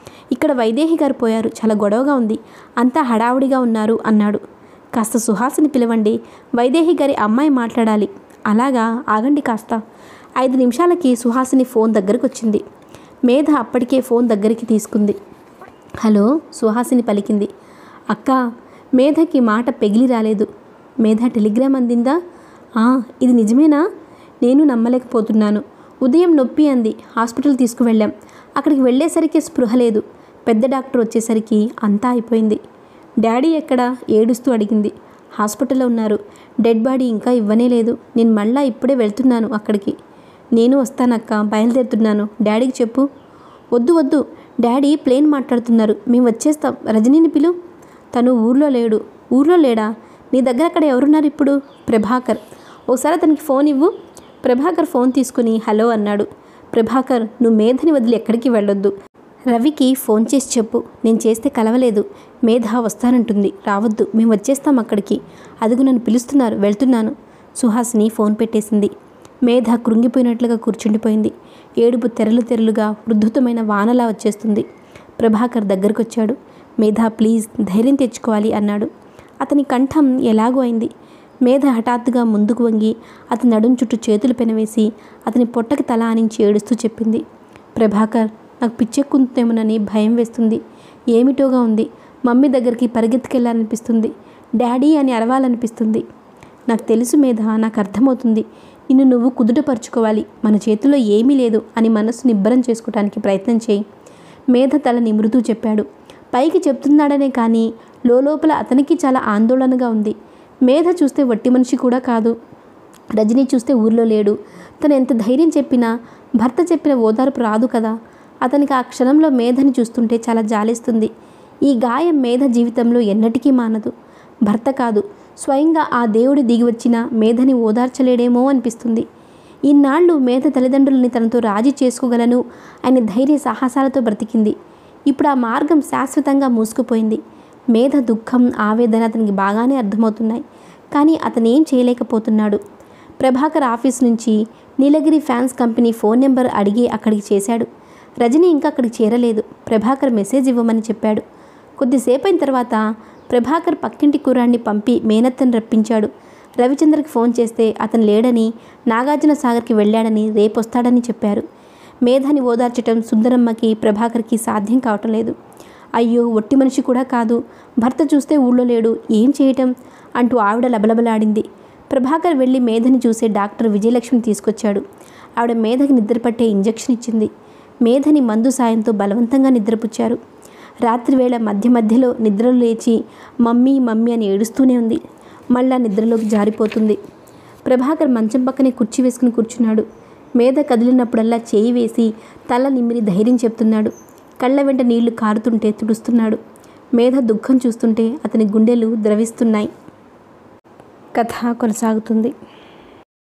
ఇక్కడ వైదేహి గారు పోయారు చాలా గొడవగా ఉంది అంతా హడావుడిగా ఉన్నారు అన్నాడు కాస్త సుహాసిని పిలవండి వైదేహి గారి అమ్మాయి మాట్లాడాలి అలాగా ఆగండి కాస్త ఐదు నిమిషాలకి సుహాసిని ఫోన్ దగ్గరకు వచ్చింది మేధ అప్పటికే ఫోన్ దగ్గరికి తీసుకుంది హలో సుహాసిని పలికింది అక్క మేధకి మాట పెగిలి రాలేదు మేధ టెలిగ్రామ్ అందిందా "ఆ, ఇది నిజమేనా నేను నమ్మలేకపోతున్నాను ఉదయం నొప్పి అంది హాస్పిటల్ తీసుకువెళ్ళాం అక్కడికి వెళ్ళేసరికి స్పృహ లేదు పెద్ద డాక్టర్ వచ్చేసరికి అంతా అయిపోయింది డాడీ ఎక్కడా ఏడుస్తూ అడిగింది హాస్పిటల్లో ఉన్నారు డెడ్ బాడీ ఇంకా ఇవ్వనే లేదు నేను మళ్ళా ఇప్పుడే వెళ్తున్నాను అక్కడికి నేను వస్తానక్క బయలుదేరుతున్నాను డాడీకి చెప్పు వద్దు వద్దు డాడీ ప్లేన్ మాట్లాడుతున్నారు మేము వచ్చేస్తాం రజనీని పిలు తను ఊర్లో లేడు ఊర్లో లేడా నీ దగ్గర అక్కడ ఎవరున్నారు ఇప్పుడు ప్రభాకర్ ఒకసారి అతనికి ఫోన్ ఇవ్వు ప్రభాకర్ ఫోన్ తీసుకుని హలో అన్నాడు ప్రభాకర్ నువ్వు మేధని వదిలి ఎక్కడికి వెళ్ళొద్దు రవికి ఫోన్ చేసి చెప్పు నేను చేస్తే కలవలేదు మేధ వస్తానంటుంది రావద్దు మేము వచ్చేస్తాం అక్కడికి అదుగు నన్ను పిలుస్తున్నారు వెళ్తున్నాను సుహాసిని ఫోన్ పెట్టేసింది మేధ కృంగిపోయినట్లుగా కూర్చుండిపోయింది ఏడుపు తెరలు తెరలుగా ఉద్ధృతమైన వానలా వచ్చేస్తుంది ప్రభాకర్ దగ్గరకొచ్చాడు మేధ ప్లీజ్ ధైర్యం తెచ్చుకోవాలి అన్నాడు అతని కంఠం ఎలాగో అయింది మేధ హఠాత్తుగా ముందుకు వంగి అతని నడుం చుట్టూ చేతులు పెనవేసి అతని పొట్టకి తల ఆనించి ఏడుస్తూ చెప్పింది ప్రభాకర్ నాకు పిచ్చెక్కుందేమోనని భయం వేస్తుంది ఏమిటోగా ఉంది మమ్మీ దగ్గరికి పరిగెత్తుకెళ్ళాలనిపిస్తుంది డాడీ అని అరవాలనిపిస్తుంది నాకు తెలుసు మేధ నాకు అర్థమవుతుంది నిన్ను నువ్వు కుదుటపరుచుకోవాలి మన చేతిలో ఏమీ లేదు అని మనస్సు నిబ్బరం చేసుకోవడానికి ప్రయత్నం చేయి మేధ తల నిమృతూ చెప్పాడు పైకి చెప్తున్నాడనే కానీ లోపల అతనికి చాలా ఆందోళనగా ఉంది మేధ చూస్తే వట్టి మనిషి కూడా కాదు రజనీ చూస్తే ఊర్లో లేడు తను ఎంత ధైర్యం చెప్పినా భర్త చెప్పిన ఓదార్పు రాదు కదా అతనికి ఆ క్షణంలో మేధని చూస్తుంటే చాలా జాలిస్తుంది ఈ గాయం మేధ జీవితంలో ఎన్నటికీ మానదు భర్త కాదు స్వయంగా ఆ దేవుడి దిగి వచ్చిన మేధని ఓదార్చలేడేమో అనిపిస్తుంది ఇన్నాళ్ళు మేధ తల్లిదండ్రులని తనతో రాజీ చేసుకోగలను అనే ధైర్య సాహసాలతో బ్రతికింది ఇప్పుడు ఆ మార్గం శాశ్వతంగా మూసుకుపోయింది మేధ దుఃఖం ఆవేదన అతనికి బాగానే అర్థమవుతున్నాయి కానీ అతనేం చేయలేకపోతున్నాడు ప్రభాకర్ ఆఫీస్ నుంచి Nilgiri fans company phone number అడిగి అక్కడికి చేశాడు రజనీ ఇంకా అక్కడికి చేరలేదు ప్రభాకర్ మెసేజ్ ఇవ్వమని చెప్పాడు కొద్దిసేపు అయిన తర్వాత ప్రభాకర్ పక్కింటి కుర్రాన్ని పంపి మేనత్తను రప్పించాడు రవిచంద్రకి ఫోన్ చేస్తే అతను లేడని నాగార్జున సాగర్కి వెళ్ళాడని రేపొస్తాడని చెప్పారు మేధాని ఓదార్చటం సుందరమ్మకి ప్రభాకర్కి సాధ్యం కావటం లేదు అయ్యో ఒట్టి మనిషి కూడా కాదు భర్త చూస్తే ఊళ్ళో లేడు ఏం చేయటం అంటూ ఆవిడ లబలబలాడింది ప్రభాకర్ వెళ్ళి మేధని చూసే డాక్టర్ విజయలక్ష్మి తీసుకొచ్చాడు ఆవిడ మేధకి నిద్రపట్టే ఇంజెక్షన్ ఇచ్చింది మేధని మందు సాయంతో బలవంతంగా నిద్రపుచ్చారు రాత్రివేళ మధ్య మధ్యలో నిద్రలు లేచి మమ్మీ మమ్మీ అని ఏడుస్తూనే ఉంది మళ్ళా నిద్రలోకి జారిపోతుంది ప్రభాకర్ మంచం పక్కనే కుర్చీ వేసుకుని కూర్చున్నాడు మేధ కదిలినప్పుడల్లా చేయి వేసి తల నిమిరి ధైర్యం చెప్తున్నాడు కళ్ళ వెంట నీళ్లు కారుతుంటే తుడుస్తున్నాడు మేధ దుఃఖం చూస్తుంటే అతని గుండెలు ద్రవిస్తున్నాయి కథ కొనసాగుతుంది